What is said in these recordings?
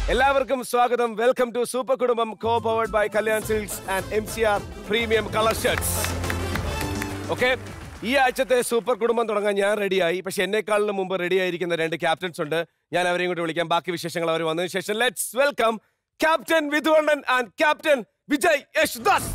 എല്ലാവർക്കും സ്വാഗതം welcome to super Kudumbam co powered by Kalyan silks and M C R premium colour shirts okay ഈ ആഴ്ചത്തെ super കുടുംബം തുടങ്ങാൻ ഞാൻ റെഡിയായി പക്ഷെ എന്നെക്കാളിന് മുമ്പ് റെഡി ആയിരിക്കുന്ന രണ്ട് ക്യാപ്റ്റൻസ് ഉണ്ട് ഞാൻ അവരെയും കൂടി വിളിക്കാം ബാക്കി വിശേഷങ്ങൾ അവർ വന്നതിന് ശേഷം ലെറ്റ്സ് വെൽക്കം ക്യാപ്റ്റൻ വിധുവണ്ണൻ ആൻഡ് ക്യാപ്റ്റൻ വിജയ് യശ്ദാസ്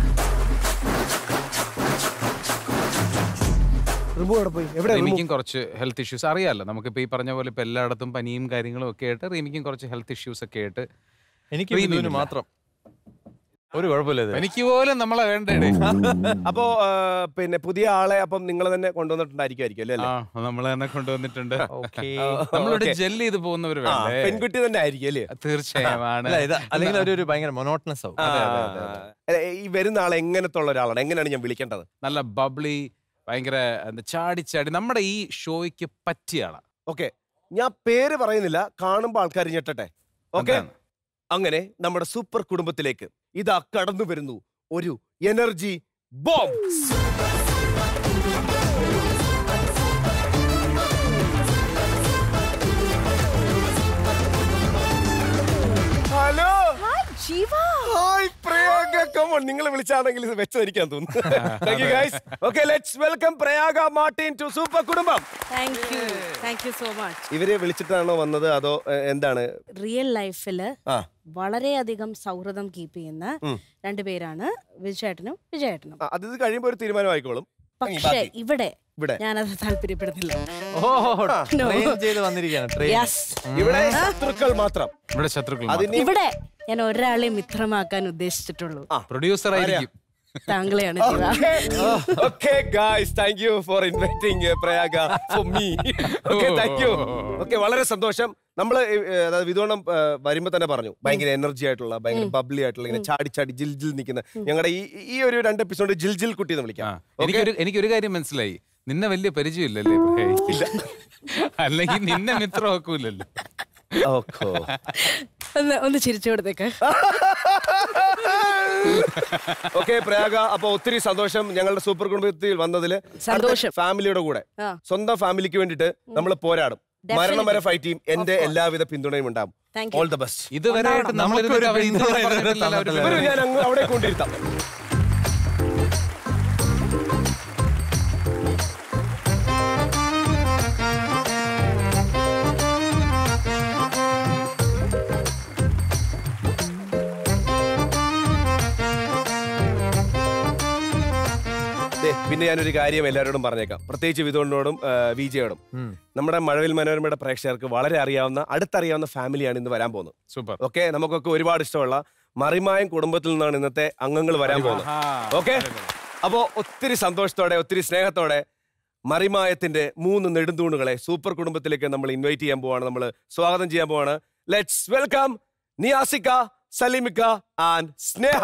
റിമു എവിടെ പോയി എവിടെ റിമു? റീമിക്കും കുറച്ച് ഹെൽത്ത് ഇഷ്യൂസ് അറിയാലോ നമുക്കിപ്പോ ഈ പറഞ്ഞ പോലെ ഇപ്പൊ എല്ലായിടത്തും പനിയും കാര്യങ്ങളും ഒക്കെ ആയിട്ട് റീമിക്കും കുറച്ച് ഹെൽത്ത് ഇഷ്യൂസ് ഒക്കെ ആയിട്ട് എനിക്ക് Premium ബിന്ദുവിന് ഇല്ല. മാത്രം ഒരു കുഴപ്പമില്ല ഇത് എനിക്ക് പോലും നമ്മളെ വേണ്ടേ അപ്പോ ആ, പിന്നെ പുതിയ ആളെ അപ്പം നിങ്ങൾ തന്നെ കൊണ്ടുവന്നിട്ടുണ്ടായിരിക്കും അല്ലേ ആ നമ്മളെ തന്നെ കൊണ്ടുവന്നിട്ടുണ്ട് ഓക്കേ. നമ്മളിവിടെ Okay. ജെല്ല് ചെയ്ത് പോകുന്നവർ ആ, വേണ്ടേ പെൺകുട്ടി തന്നെ ആയിരിക്കും അല്ലേ തീർച്ചയായും ആണ് അല്ല ഇത് അല്ലെങ്കിൽ ഒരു ഒരു ഭയങ്കര മൊനോട്ടനസ് ആവും ആ, അല്ല, ഈ വരുന്ന ആൾ എങ്ങനത്തെ ഉള്ള ഒരാളാണ് എങ്ങനെയാണ് ഞാൻ വിളിക്കേണ്ടത് നല്ല ബബ്ലി ഭയങ്കര എന്താ ചാടി ചാടി നമ്മുടെ ഈ ഷോയ്ക്ക് പറ്റിയ ആളാ ഓക്കെ ഞാൻ പേര് പറയുന്നില്ല കാണുമ്പോൾ ആൾക്കാർ ഞെട്ടട്ടെ ഓക്കെ എന്താണ്? അങ്ങനെ നമ്മുടെ സൂപ്പർ കുടുംബത്തിലേക്ക് ഇതാ കടന്നു വരുന്നു ഒരു energy bomb hello Shiva hi Prayaga come on നിങ്ങൾ വിളിച്ചാണെങ്കിൽ ഇത് വെച്ചതിരിക്കാൻ തോന്നുന്നു thank you guys okay let's welcome Prayaga Martin to super Kudumbam thank you thank you so much ഇവരെ വിളിച്ചിട്ടാണോ വന്നത് അതോ എ, എന്താണ് റിയൽ ലൈഫില് ആ വളരെയധികം സൗഹൃദം കീപ്പ് ചെയ്യുന്ന രണ്ടുപേരാണ് വിജയേട്ടനും വിജയേട്ടനും ആ, അത് ഇത് കഴിയുമ്പോൾ ഒരു തീരുമാനമായിക്കോളും പക്ഷേ ഇവിടെ ഇവിടെ ഞാനത് താല്പര്യപ്പെടുന്നില്ല ഓ ട്രെയിൻ ചെയ്ത് വന്നിരിക്കുകയാണ് ട്രെയിൻ യെസ് ഇവിടെ ശത്രുക്കൾ മാത്രം ഇവിടെ ശത്രുക്കൾ അതിന് ഇവിടെ ഞാൻ ഒരാളെ മിത്രമാക്കാൻ ഉദ്ദേശിച്ചിട്ടുള്ളൂ പ്രൊഡ്യൂസർ ആയിരിക്കും താങ്കളെയാണ് Shiva okay guys thank you for inviting Prayaga for me okay thank you okay വളരെ സന്തോഷം നമ്മൾ അതായത് വിധോണം വരുമ്പോ തന്നെ പറഞ്ഞു ഭയങ്കര എനർജി ആയിട്ടുള്ള ഭയങ്കര ബബ്ലി ആയിട്ടുള്ള ഇങ്ങനെ ചാടി ചാടി ജിൽ ജിൽ നിൽക്കുന്ന ഞങ്ങളുടെ ഈ ഈ ഒരു രണ്ട് എപ്പിസോഡ് ജിൽ ജിൽ കുട്ടി എന്ന് ആ, വിളിക്കാം എനിക്കൊരു എനിക്കൊരു കാര്യം മനസ്സിലായി നിന്നെ വലിയ പരിചയമില്ലല്ലേ ഇല്ല അല്ലെങ്കിൽ നിന്നെ മിത്രമാക്കൂലല്ലോ ഓക്കോ ഒന്ന് ഒന്ന് ചിരിച്ചു കൊടുത്തേക്ക് ഓക്കെ പ്രയാഗ അപ്പൊ ഒത്തിരി സന്തോഷം ഞങ്ങളുടെ സൂപ്പർ കുടുംബത്തിൽ വന്നതില് സന്തോഷം. ഫാമിലിയുടെ കൂടെ ആ. സ്വന്തം ഫാമിലിക്ക് വേണ്ടിട്ട് നമ്മൾ പോരാടും മരണം വരെ ഫൈറ്റ് ചെയ്യും എന്റെ എല്ലാവിധ പിന്തുണയും ഉണ്ടാവും Thank you. All the best ഇതുവരെയായിട്ട് നമ്മൾ നമുക്കൊരു ഇരുന്നിട്ട് പിന്തുണ ഇതുവരെ ഇതുവരെ പറഞ്ഞിട്ടില്ലല്ലോ അവര് തന്നിട്ടില്ല. ഇവര് ഞാൻ അങ്ങ് അവിടെ കൊണ്ടിരുത്താം ദേ, പിന്നെ ഞാനൊരു കാര്യം എല്ലാവരോടും പറഞ്ഞേക്കാം പ്രത്യേകിച്ച് വിധുവിനോടും വിജയോടും നമ്മുടെ മഴവിൽ മനോരമയുടെ പ്രേക്ഷകർക്ക് വളരെ അറിയാവുന്ന അടുത്തറിയാവുന്ന ഫാമിലിയാണ് ഇന്ന് വരാൻ പോകുന്നത് സൂപ്പർ ഓക്കെ നമുക്കൊക്കെ ഒരുപാട് ഇഷ്ടമുള്ള മറിമായം കുടുംബത്തിൽ നിന്നാണ് ഇന്നത്തെ അംഗങ്ങൾ വരാൻ പോകുന്നത് ഓക്കെ അപ്പോ ഒത്തിരി സന്തോഷത്തോടെ ഒത്തിരി സ്നേഹത്തോടെ മറിമായത്തിന്റെ മൂന്ന് നെടുന്തൂണുകളെ സൂപ്പർ കുടുംബത്തിലേക്ക് നമ്മൾ ഇൻവൈറ്റ് ചെയ്യാൻ പോവാണ് നമ്മൾ സ്വാഗതം ചെയ്യാൻ പോവാണ് ലെറ്റ്സ് വെൽക്കം നിയാസിക്ക സലിമിക്ക ആൻഡ് സ്നേഹ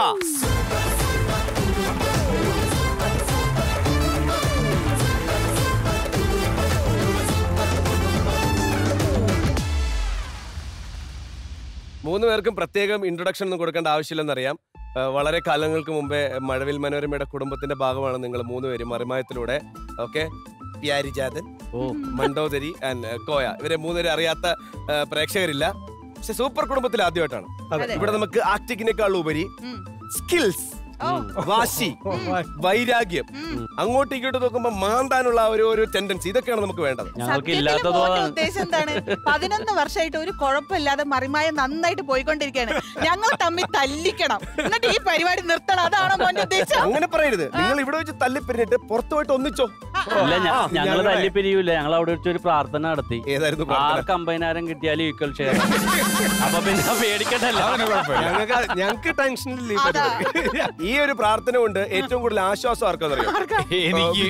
മൂന്ന് പേർക്കും പ്രത്യേകം ഇൻട്രൊഡക്ഷൻ ഒന്നും കൊടുക്കേണ്ട ആവശ്യമില്ലെന്നറിയാം ആ, വളരെ കാലങ്ങൾക്ക് മുമ്പേ മഴവിൽ മനോരമയുടെ കുടുംബത്തിന്റെ ഭാഗമാണ് നിങ്ങൾ മൂന്നുപേരും മറിമായത്തിലൂടെ ഓക്കെ പ്യാരിജാതൻ മണ്ടോദരി ആൻഡ് കോയ ഇവരെ മൂന്നുപേരെ അറിയാത്ത ആ, പ്രേക്ഷകരില്ല പക്ഷെ സൂപ്പർ കുടുംബത്തിൽ ആദ്യമായിട്ടാണ് ഇവിടെ നമുക്ക് ആക്ടിങ്ങിനേക്കാൾ ഉപരി സ്കിൽസ് വാശി വൈരാഗ്യം അങ്ങോട്ടും ഇങ്ങോട്ടും നോക്കുമ്പോ മാന്താനുള്ള ആ ഒരു ഒരു ടെൻഡൻസി ഇതൊക്കെയാണ് നമുക്ക് വേണ്ടത് ഞങ്ങൾക്ക് സത്യത്തിൽ ഇല്ലാത്തതോ മോന്റെ ഉദ്ദേശം എന്താണ് പതിനൊന്ന് വർഷമായിട്ട് ഒരു കുഴപ്പമില്ലാതെ മറിമായ നന്നായിട്ട് പോയിക്കൊണ്ടിരിക്കുകയാണ് ഞങ്ങൾ തമ്മിൽ തല്ലിക്കണം എന്നിട്ട് ഈ പരിപാടി നിർത്തണം അതാണോ മോന്റെ ഉദ്ദേശം അങ്ങനെ പറയരുത് നിങ്ങൾ ഇവിടെ വെച്ച് തല്ലിപ്പിരിഞ്ഞിട്ട് പുറത്തു പോയിട്ട് ഒന്നിച്ചോ ഇല്ല ഞ- ആ, ഞങ്ങള് ഞങ്ങളുടെ- തല്ലി പിരിയൂല ഞങ്ങൾ അവിടെ വെച്ച് ഒരു പ്രാർത്ഥന നടത്തി ഏതായിരുന്നു പ്രാർത്ഥന? ആർക്ക് അമ്പതിനായിരം കിട്ടിയാലും ഈക്വൽ ഷെയർ അപ്പൊ പിന്നെ പേടിക്കണ്ടല്ലോ ഞങ്ങൾക്ക് ഞങ്ങൾക്ക് ടെൻഷനില്ല ഈ പരിപാടി. ഈ ഒരു പ്രാർത്ഥന കൊണ്ട് ഏറ്റവും കൂടുതൽ ആശ്വാസം ആർക്കാന്നറിയോ എനിക്ക്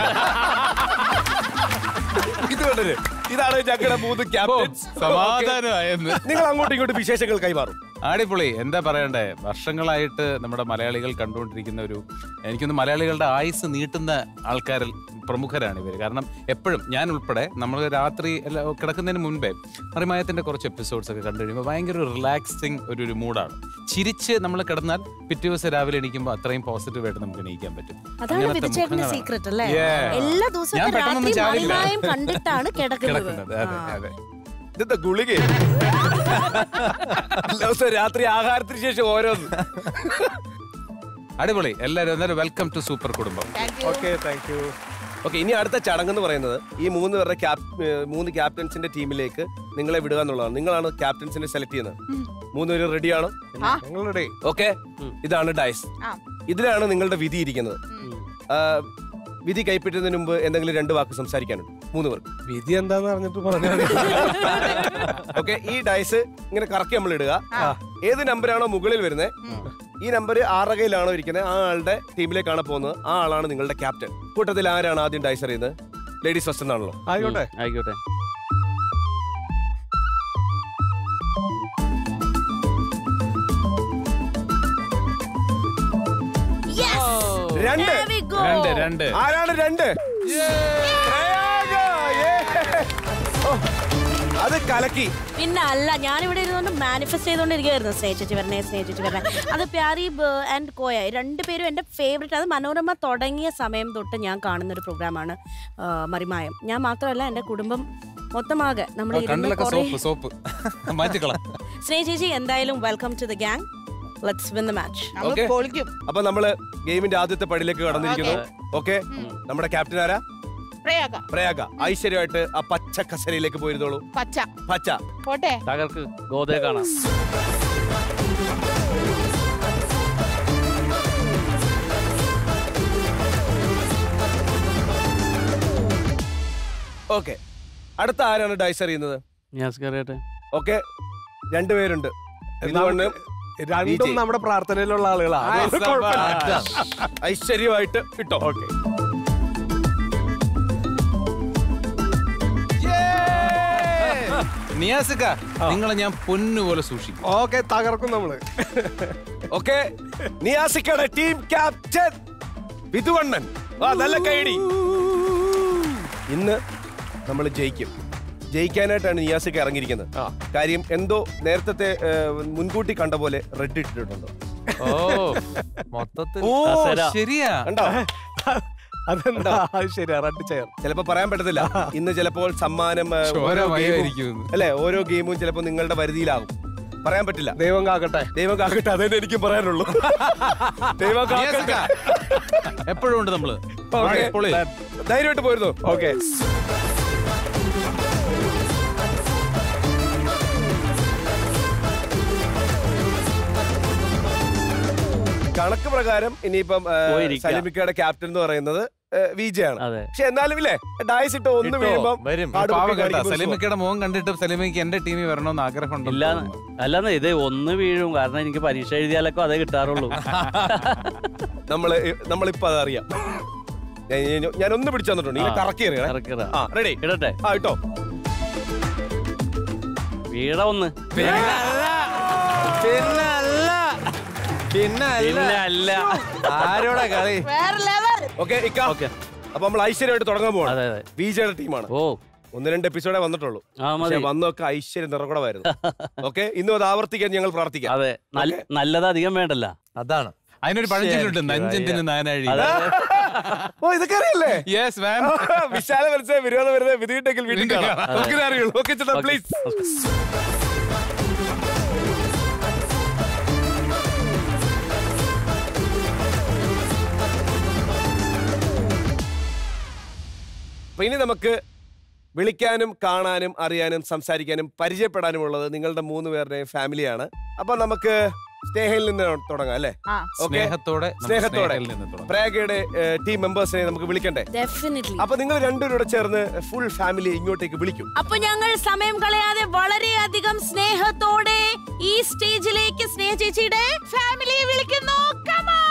ഇത് കണ്ടത് ഇതാണ് ഞങ്ങളുടെ മൂന്ന് ക്യാപ്റ്റൻസ് സമാധാനമായെന്ന് നിങ്ങൾ അങ്ങോട്ടും ഇങ്ങോട്ടും വിശേഷങ്ങൾ കൈമാറും അടിപൊളി എന്താ പറയണ്ടേ വർഷങ്ങളായിട്ട് നമ്മുടെ മലയാളികൾ കണ്ടുകൊണ്ടിരിക്കുന്ന ഒരു എനിക്കൊന്ന് മലയാളികളുടെ ആയുസ് നീട്ടുന്ന ആൾക്കാരിൽ പ്രമുഖരാണ് ഇവർ കാരണം എപ്പോഴും ഞാൻ ഉൾപ്പെടെ നമ്മൾ രാത്രി എല്ലാ- കിടക്കുന്നതിന് മുൻപേ മറിമായത്തിന്റെ കുറച്ച് എപ്പിസോഡ്സ് ഒക്കെ കണ്ടു കഴിയുമ്പോൾ ഭയങ്കര ഒരു റിലാക്സിങ് ഒരു ഒരു മൂഡാണ് ചിരിച്ച് നമ്മൾ കിടന്നാൽ പിറ്റേ ദിവസം രാവിലെ എണീക്കുമ്പോൾ അത്രയും പോസിറ്റീവ് ആയിട്ട് നമുക്ക് എണീക്കാൻ പറ്റും അതാണ് അങ്ങനത്തെ വിധിച്ചേട്ടന്റെ മുഖങ്ങളാണ്. സീക്രട്ട് അല്ലേ Yeah. എല്ലാ ഞാൻ ദിവസവും പെട്ടെന്നൊന്നും രാത്രി ചാടില്ല. മറിമായം കണ്ടിട്ടാണ് കിടക്കുന്നത് കിടക്കുന്നത് അതെ ആ. അതെ ഇതെന്താ ഗുളിക ദിവസം രാത്രി ആഹാരത്തിന് ശേഷം ഓരോന്ന് അടിപൊളി എല്ലാവരും എന്നാലും welcome to super Kudumbam thank you okay thank you okay ഇനി അടുത്ത ചടങ്ങ് എന്ന് പറയുന്നത് ഈ മൂന്ന് പേരുടെ ക്യാപ് ഏഹ് മൂന്ന് ക്യാപ്റ്റൻസിന്റെ ടീമിലേക്ക് നിങ്ങളെ വിടുക എന്നുള്ളതാണ് നിങ്ങളാണ് ക്യാപ്റ്റൻസിനെ സെലക്ട് ചെയ്യുന്നത് മൂന്നുപേരും റെഡിയാണോ ആ. റെഡി ഓക്കെ ഇതാണ് ഡൈസ് ആ. ഇതിലാണ് നിങ്ങളുടെ വിധി ഇരിക്കുന്നത് ഉം. ആ, വിധി കൈപ്പറ്റുന്നതിന് മുമ്പ് എന്തെങ്കിലും രണ്ട് വാക്ക് സംസാരിക്കാനുണ്ട് മൂന്ന് പേർക്ക് വിധി എന്താന്ന് പറഞ്ഞിട്ട് പറഞ്ഞാൽ ഓക്കെ ഈ ഡൈസ് ഇങ്ങനെ കറക്കി നമ്മൾ ഇടുക ആ. ഏത് നമ്പറാണോ മുകളിൽ വരുന്നത് ഉം. ഈ നമ്പർ ആറകയിലാണോ ഇരിക്കുന്നത് ആ ആളുടെ ടീമിലേക്കാണ് പോകുന്നത് ആ ആളാണ് നിങ്ങളുടെ ക്യാപ്റ്റൻ കൂട്ടത്തിൽ ആരാണ് ആദ്യം ഡൈസ് അറിയുന്നത് ലേഡീസ് ഫസ്റ്റ് എന്നാണല്ലോ ആയിക്കോട്ടെ ആയിക്കോട്ടെ രണ്ട് There we go. രണ്ട് രണ്ട് ആരാണ് രണ്ട് പ്രയാഗ! Yeah! ഓ, അത് കലക്കി പിന്നെ അല്ല ഞാനിവിടെ ഇരുന്നുകൊണ്ട് മാനിഫെസ്റ്റ് ചെയ്തുകൊണ്ടിരിക്കുകയായിരുന്നു സ്നേഹിച്ചു വരണേ സ്നേഹിച്ചു വരണേ അത് പ്യാരി ആൻഡ് കോയ രണ്ടുപേരും എൻ്റെ ഫേവറേറ്റ് അത് മനോരമ തുടങ്ങിയ സമയം തൊട്ട് ഞാൻ കാണുന്ന ഒരു പ്രോഗ്രാമാണ് മറിമായം ഞാൻ മാത്രമല്ല എൻ്റെ കുടുംബം മൊത്തമാകെ നമ്മൾ ഇരുന്ന് കണ്ണിലൊക്കെ കുറേ സോപ്പ് സോപ്പ് മാറ്റിക്കള സ്നേഹ ചേച്ചി എന്തായാലും welcome to the gang let's win the match നമ്മൾ Okay. പൊളിക്കും അപ്പൊ നമ്മള് ഗെയിമിന്റെ ആദ്യത്തെ പടിയിലേക്ക് കടന്നിരിക്കുന്നു ഓക്കെ നമ്മുടെ ക്യാപ്റ്റൻ ആരാ പ്രയാഗ പ്രയാഗ ഐശ്വര്യമായിട്ട് ആ പച്ച കസരയിലേക്ക് പോയിരുന്നോളൂ പച്ച പച്ച പോട്ടെ തകർക്ക് ഗോതയെ കാണാം ഓക്കെ അടുത്ത ആരാണ് ഡൈസ് അറിയുന്നത് ഞാൻ കയറിയട്ടെ ഓക്കെ രണ്ടുപേരുണ്ട് ഇതുകൊണ്ട് രണ്ടും വിജയ്. നമ്മുടെ പ്രാർത്ഥനയിലുള്ള ആളുകളാണ് അതുകൊണ്ട് കുഴപ്പമില്ല. ഐശ്വര്യമായിട്ട് ഇട്ടോ ഓക്കെ നിയാസിക്ക നിങ്ങളെ ഞാൻ പൊന്നുപോലെ സൂക്ഷിക്കും ഓക്കെ തകർക്കും നമ്മള് ഓക്കെ നിയാസിക്കയുടെ ടീം ക്യാപ്റ്റൻ വിധുവണ്ണൻ ആ നല്ല കൈഡി ഇന്ന് നമ്മൾ ജയിക്കും ജയിക്കാനായിട്ടാണ് നിയാസിക്ക ഇറങ്ങിയിരിക്കുന്നത് ആ. കാര്യം എന്തോ നേരത്തെ മുൻകൂട്ടി കണ്ട പോലെ റെഡ് ഇട്ടിട്ടുണ്ടോ ഓ മൊത്തത്തിൽ ഓ കസേര. ശരിയാ കണ്ടോ അതെന്താ അത് ശരിയാ റെഡ് ചെയർ ചിലപ്പോ പറയാൻ പറ്റത്തില്ല ഇന്ന് ചിലപ്പോൾ സമ്മാനം ഏ, ഓരോ ഗെയിമും ചോരമയമായിരിക്കും അല്ലെ ഓരോ ഗെയിമും ചിലപ്പോൾ നിങ്ങളുടെ പരിധിയിലാകും പറയാൻ പറ്റില്ല ദൈവം കാക്കട്ടെ ദൈവം കാക്കട്ടെ അതന്നെ എനിക്കും പറയാനുള്ളൂ ദൈവം കാക്കട്ടെ എപ്പോഴും ഉണ്ട് നമ്മള് Okay. പൊളി. ധൈര്യമായിട്ട് പോയിരുന്നു ഓക്കെ കണക്ക് പ്രകാരം ഇനിയിപ്പം ഏ, പോയിരിക്കാം. സലിമിക്കയുടെ ക്യാപ്റ്റൻ എന്ന് പറയുന്നത് ഏ, വിജയാണ് അതെ പക്ഷെ എന്നാലും ഇല്ലേ ഡയസ് ഇട്ട് ഒന്ന് ഇട്ടോ, വീഴുമ്പം വരും. കാട് പാവം പൊക്കി കേട്ടാ കാണിക്കുമ്പോൾ ഒരു സുഖം. സലീമിക്കയുടെ മുഖം കണ്ടിട്ട് സലീമിക്ക് എന്റെ ടീമിൽ വരണമെന്ന് ആഗ്രഹം ഇല്ല അല്ലാന്ന് ഇത് ഒന്ന് വീഴും കാരണം എനിക്ക് പരീക്ഷ എഴുതിയാലൊക്കെ അതേ കിട്ടാറുള്ളൂ നമ്മള് ഇ- നമ്മളിപ്പോ അതറിയാം ഞാൻ- ഞാൻ- ഞാൻ ഒന്ന് പിടിച്ചു തന്നിട്ടുണ്ട് ഇങ്ങനെ ആ. കറക്കി എറിയണേ ഇറക്കിറ. ആ റെഡി ഇടട്ടെ ആ ഇട്ടോ വീട ഒന്ന് പിന്നെ അല്ല പിന്നെ പിന്നെ അല്ല അല്ല ആരോടാ കളി വേറെ ലെവൽ ഓക്കെ ഇക്ക ഓക്കെ അപ്പൊ നമ്മൾ ഐശ്വര്യമായിട്ട് തുടങ്ങാൻ പോവാണ് അതെ അതെ വിജയുടെ ടീമാണ് ഓ ഒന്ന് രണ്ട് എപ്പിസോഡേ വന്നിട്ടുള്ളൂ ആ പക്ഷെ മതി വന്നൊക്കെ ഐശ്വര്യം നിറകൂടമായിരുന്നു ഓക്കെ ഇന്നും അത് ആവർത്തിക്കാൻ ഞങ്ങൾ പ്രാർത്ഥിക്കാം അതെ നല്ല- നല്ലത് അധികം വേണ്ടല്ല അതാണ് അതിനൊരു പഴഞ്ചൊല്ലുണ്ട് ശരി, നഞ്ചന്തിന് നാനാഴി അതെ ഓ ഇതൊക്കെ അറിയല്ലേ യെസ് മാം വിശാല മനസ്സിലെ വിരോധം വരുന്നത് വിധിയുണ്ടെങ്കിൽ വീട്ടിൽ വീണ്ടും കാണാം കാണാം. നമുക്കിത് അറിയുള്ളൂ ഓക്കെ ചേട്ടാ ഓക്കെ. പ്ലീസ് അപ്പൊ ഇനി നമുക്ക് വിളിക്കാനും കാണാനും അറിയാനും സംസാരിക്കാനും പരിചയപ്പെടാനുമുള്ളത് നിങ്ങളുടെ മൂന്ന് പേരുടെയും ഫാമിലിയാണ് അപ്പൊ നമുക്ക് സ്നേഹയിൽ നിന്ന് തുടങ്ങാം അല്ലേ ആ ഓക്കെ സ്നേഹത്തോടെ നമുക്ക് സ്നേഹത്തോടെ. സ്നേഹയിൽ നിന്ന് തുടങ്ങാം. പ്രയാഗയുടെ ടീം മെമ്പേഴ്സിനെ നമുക്ക് വിളിക്കണ്ടേ ഡെഫിനറ്റ്ലി അപ്പൊ നിങ്ങൾ രണ്ടുപേരോടെ ചേർന്ന് ഫുൾ ഫാമിലി ഇങ്ങോട്ടേക്ക് വിളിക്കും അപ്പൊ ഞങ്ങൾ സമയം കളയാതെ വളരെയധികം സ്നേഹത്തോടെ ഈ സ്റ്റേജിലേക്ക് സ്നേഹ ചേച്ചിയുടെ ഫാമിലിയെ വിളിക്കുന്നു Come on!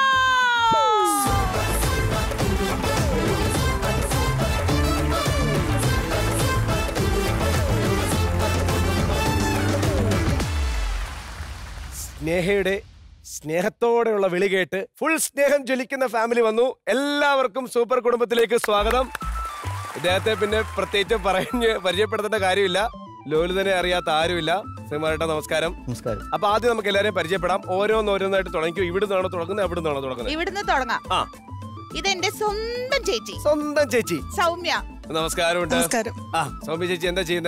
സ്നേഹയുടെ സ്നേഹത്തോടെയുള്ള വിളി കേട്ട് ഫുൾ സ്നേഹം ജ്വലിക്കുന്ന ഫാമിലി വന്നു എല്ലാവർക്കും സൂപ്പർ കുടുംബത്തിലേക്ക് സ്വാഗതം ഇദ്ദേഹത്തെ പിന്നെ പ്രത്യേകിച്ച് പറഞ്ഞ് പരിചയപ്പെടുത്തേണ്ട കാര്യമില്ല ലോലിതനെ അറിയാത്ത ആരുമില്ല ശ്രീമാരേട്ട നമസ്കാരം നമസ്കാരം അപ്പൊ ആദ്യം നമുക്ക് എല്ലാവരെയും പരിചയപ്പെടാം ഓരോന്നോരോന്നായിട്ട് തുടങ്ങിക്കോ ഇവിടുന്നാണോ തുടങ്ങുന്നത് എവിടെ നിന്നാണോ തുടങ്ങുന്നത് ഇവിടുന്ന് തുടങ്ങാം ആ. ഇതെന്റെ സ്വന്തം ചേച്ചി സ്വന്തം ചേച്ചി സൗമ്യ നമസ്കാരമുണ്ട് നമസ്കാരം ആ സൗമ്യ ചേച്ചി എന്താ ചെയ്യുന്നേ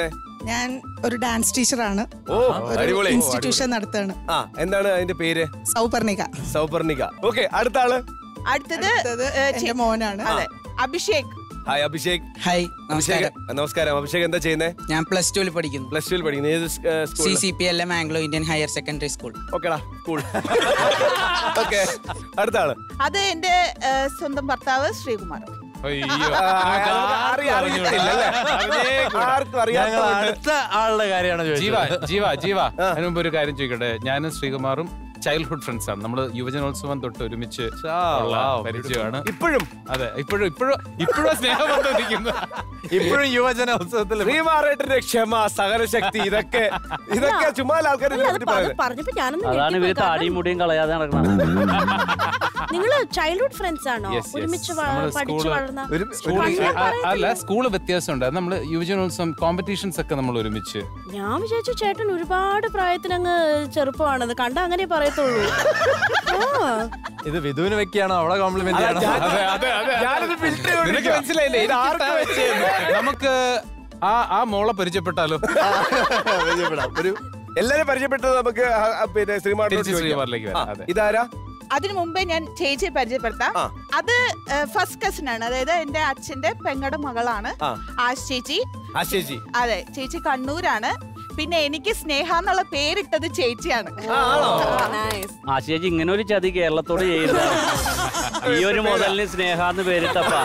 ഞാൻ ഒരു ഡാൻസ് ടീച്ചറാണ് ഓ അടിപൊളി ഇൻസ്റ്റിറ്റ്യൂഷൻ നടത്തുകയാണ് ആ എന്താണ് അതിന്റെ പേര് സൗപർണിക സൗപർണിക ഓക്കെ അടുത്ത ആള് അടുത്തത് അടുത്തത് ഏ, എന്റെ ചെ- മോനാണ് അതെ അഭിഷേക് ഹായ് അഭിഷേക് ഹായ് അഭിഷേക് നമസ്കാരം നമസ്കാരം അഭിഷേക് എന്താ ചെയ്യുന്നേ ഞാൻ പ്ലസ് ടുവിൽ പഠിക്കുന്നു പ്ലസ് ടുവിൽ പഠിക്കുന്നത് ഏത് C school C P L M Anglo Indian higher secondary school ഓക്കെടാ കൂൾ ഓക്കെ അടുത്ത ആള് അത് എന്റെ ഏ, സ്വന്തം ഭർത്താവ് ശ്രീകുമാർ അയ്യോ ആ, നമുക്ക് അറിയാ- അറിയത്തില്ല അല്ലേ? ആർക്കും ഞങ്ങൾ അറിയാത്ത അടുത്ത ആളുടെ കാര്യമാണ് ജീവ ചോദിച്ചത് ജീവ ജീവ അതിന് മുമ്പ് ഒരു കാര്യം ചോദിക്കട്ടെ ഞാനും ശ്രീകുമാറും ചൈൽഡ്ഹുഡ് ഫ്രണ്ട്സ് ആണ് നമ്മൾ യുവജനോത്സവം തൊട്ട് ഒരുമിച്ച് ഉള്ള പരിചയമാണ് ഇപ്പോഴും അതെ ഇപ്പോഴും ഇപ്പോഴും ഇപ്പോഴും സ്നേഹം വന്നിരിക്കുന്നു ഇപ്പോഴും യുവജനോത്സവത്തിൽ ശ്രീമാറേട്ടന്റെ ക്ഷമ സഹനശക്തി ഇതൊക്കെ ഇതൊക്കെ ചുമ്മാ ആൾക്കാർ അല്ല, അത് പ- അത് പറഞ്ഞപ്പോ ഞാനൊന്ന് അതാണ് ഇവര് ഞെട്ടിപ്പോയി. താടിയും മുടിയും കളയാതെ നടക്കണം നിങ്ങള് ചൈൽഡ്ഹുഡ് ഫ്രണ്ട്സ് ആണോ Yes, yes. ഒരുമിച്ച് വ- നമ്മള് പഠിച്ചു സ്കൂള് വളർന്ന ഒരു സ്കൂളിൽ അങ്ങനെ പറയത്തില്ല. അല്ല സ്കൂള് വ്യത്യാസമുണ്ട് അത് നമ്മള് യുവജനോത്സവം കോമ്പറ്റീഷൻസ് ഒക്കെ നമ്മൾ ഒരുമിച്ച് ഞാൻ വിചാരിച്ചു ചേട്ടൻ ഒരുപാട് പ്രായത്തിന് അങ്ങ് ചെറുപ്പമാണെന്ന് കണ്ട അങ്ങനെ പറയത്തുള്ളൂ ആ. ഇത് വിധുവിന് വെക്കുകയാണോ അവിടെ കോംപ്ലിമെന്റ് ആണോ ഞാനത് ഫിൽറ്റർ നിനക്ക് മനസ്സിലായില്ലേ ഇത് ആർക്ക് വെച്ചേന്ന്? നമുക്ക് ആ ആ മോളെ പരിചയപ്പെട്ടാലോ പരിചയപ്പെടാം. ഒരു എല്ലാരും പരിചയപ്പെട്ടത് നമുക്ക് ആ, ആ, പിന്നെ ശ്രീമാനോട് തിരിച്ച് ചോദിക്കാം. ശ്രീകുമാറിലേക്ക് ആ, വരാം അതെ ഇതാരാ അതിനു മുമ്പേ ഞാൻ ചേച്ചിയെ പരിചയപ്പെടുത്താം ആ. അത് ഫസ്റ്റ് കസിൻ ആണ് അതായത് എന്റെ അച്ഛന്റെ പെങ്ങടെ മകളാണ് ആ. ആശ് ചേച്ചി ആ ചേച്ചി അതെ ചേച്ചി കണ്ണൂരാണ് പിന്നെ എനിക്ക് സ്നേഹ എന്നുള്ള പേരിട്ടത് ചേച്ചിയാണ് ആ, ആണോ Nice. ആശിയേച്ചി ഇങ്ങനെ ഒരു ചതി കേരളത്തോട് ചെയ്യുന്ന ഈ ഒരു മുതലിന് സ്നേഹാന്ന് പേരിട്ടപ്പാ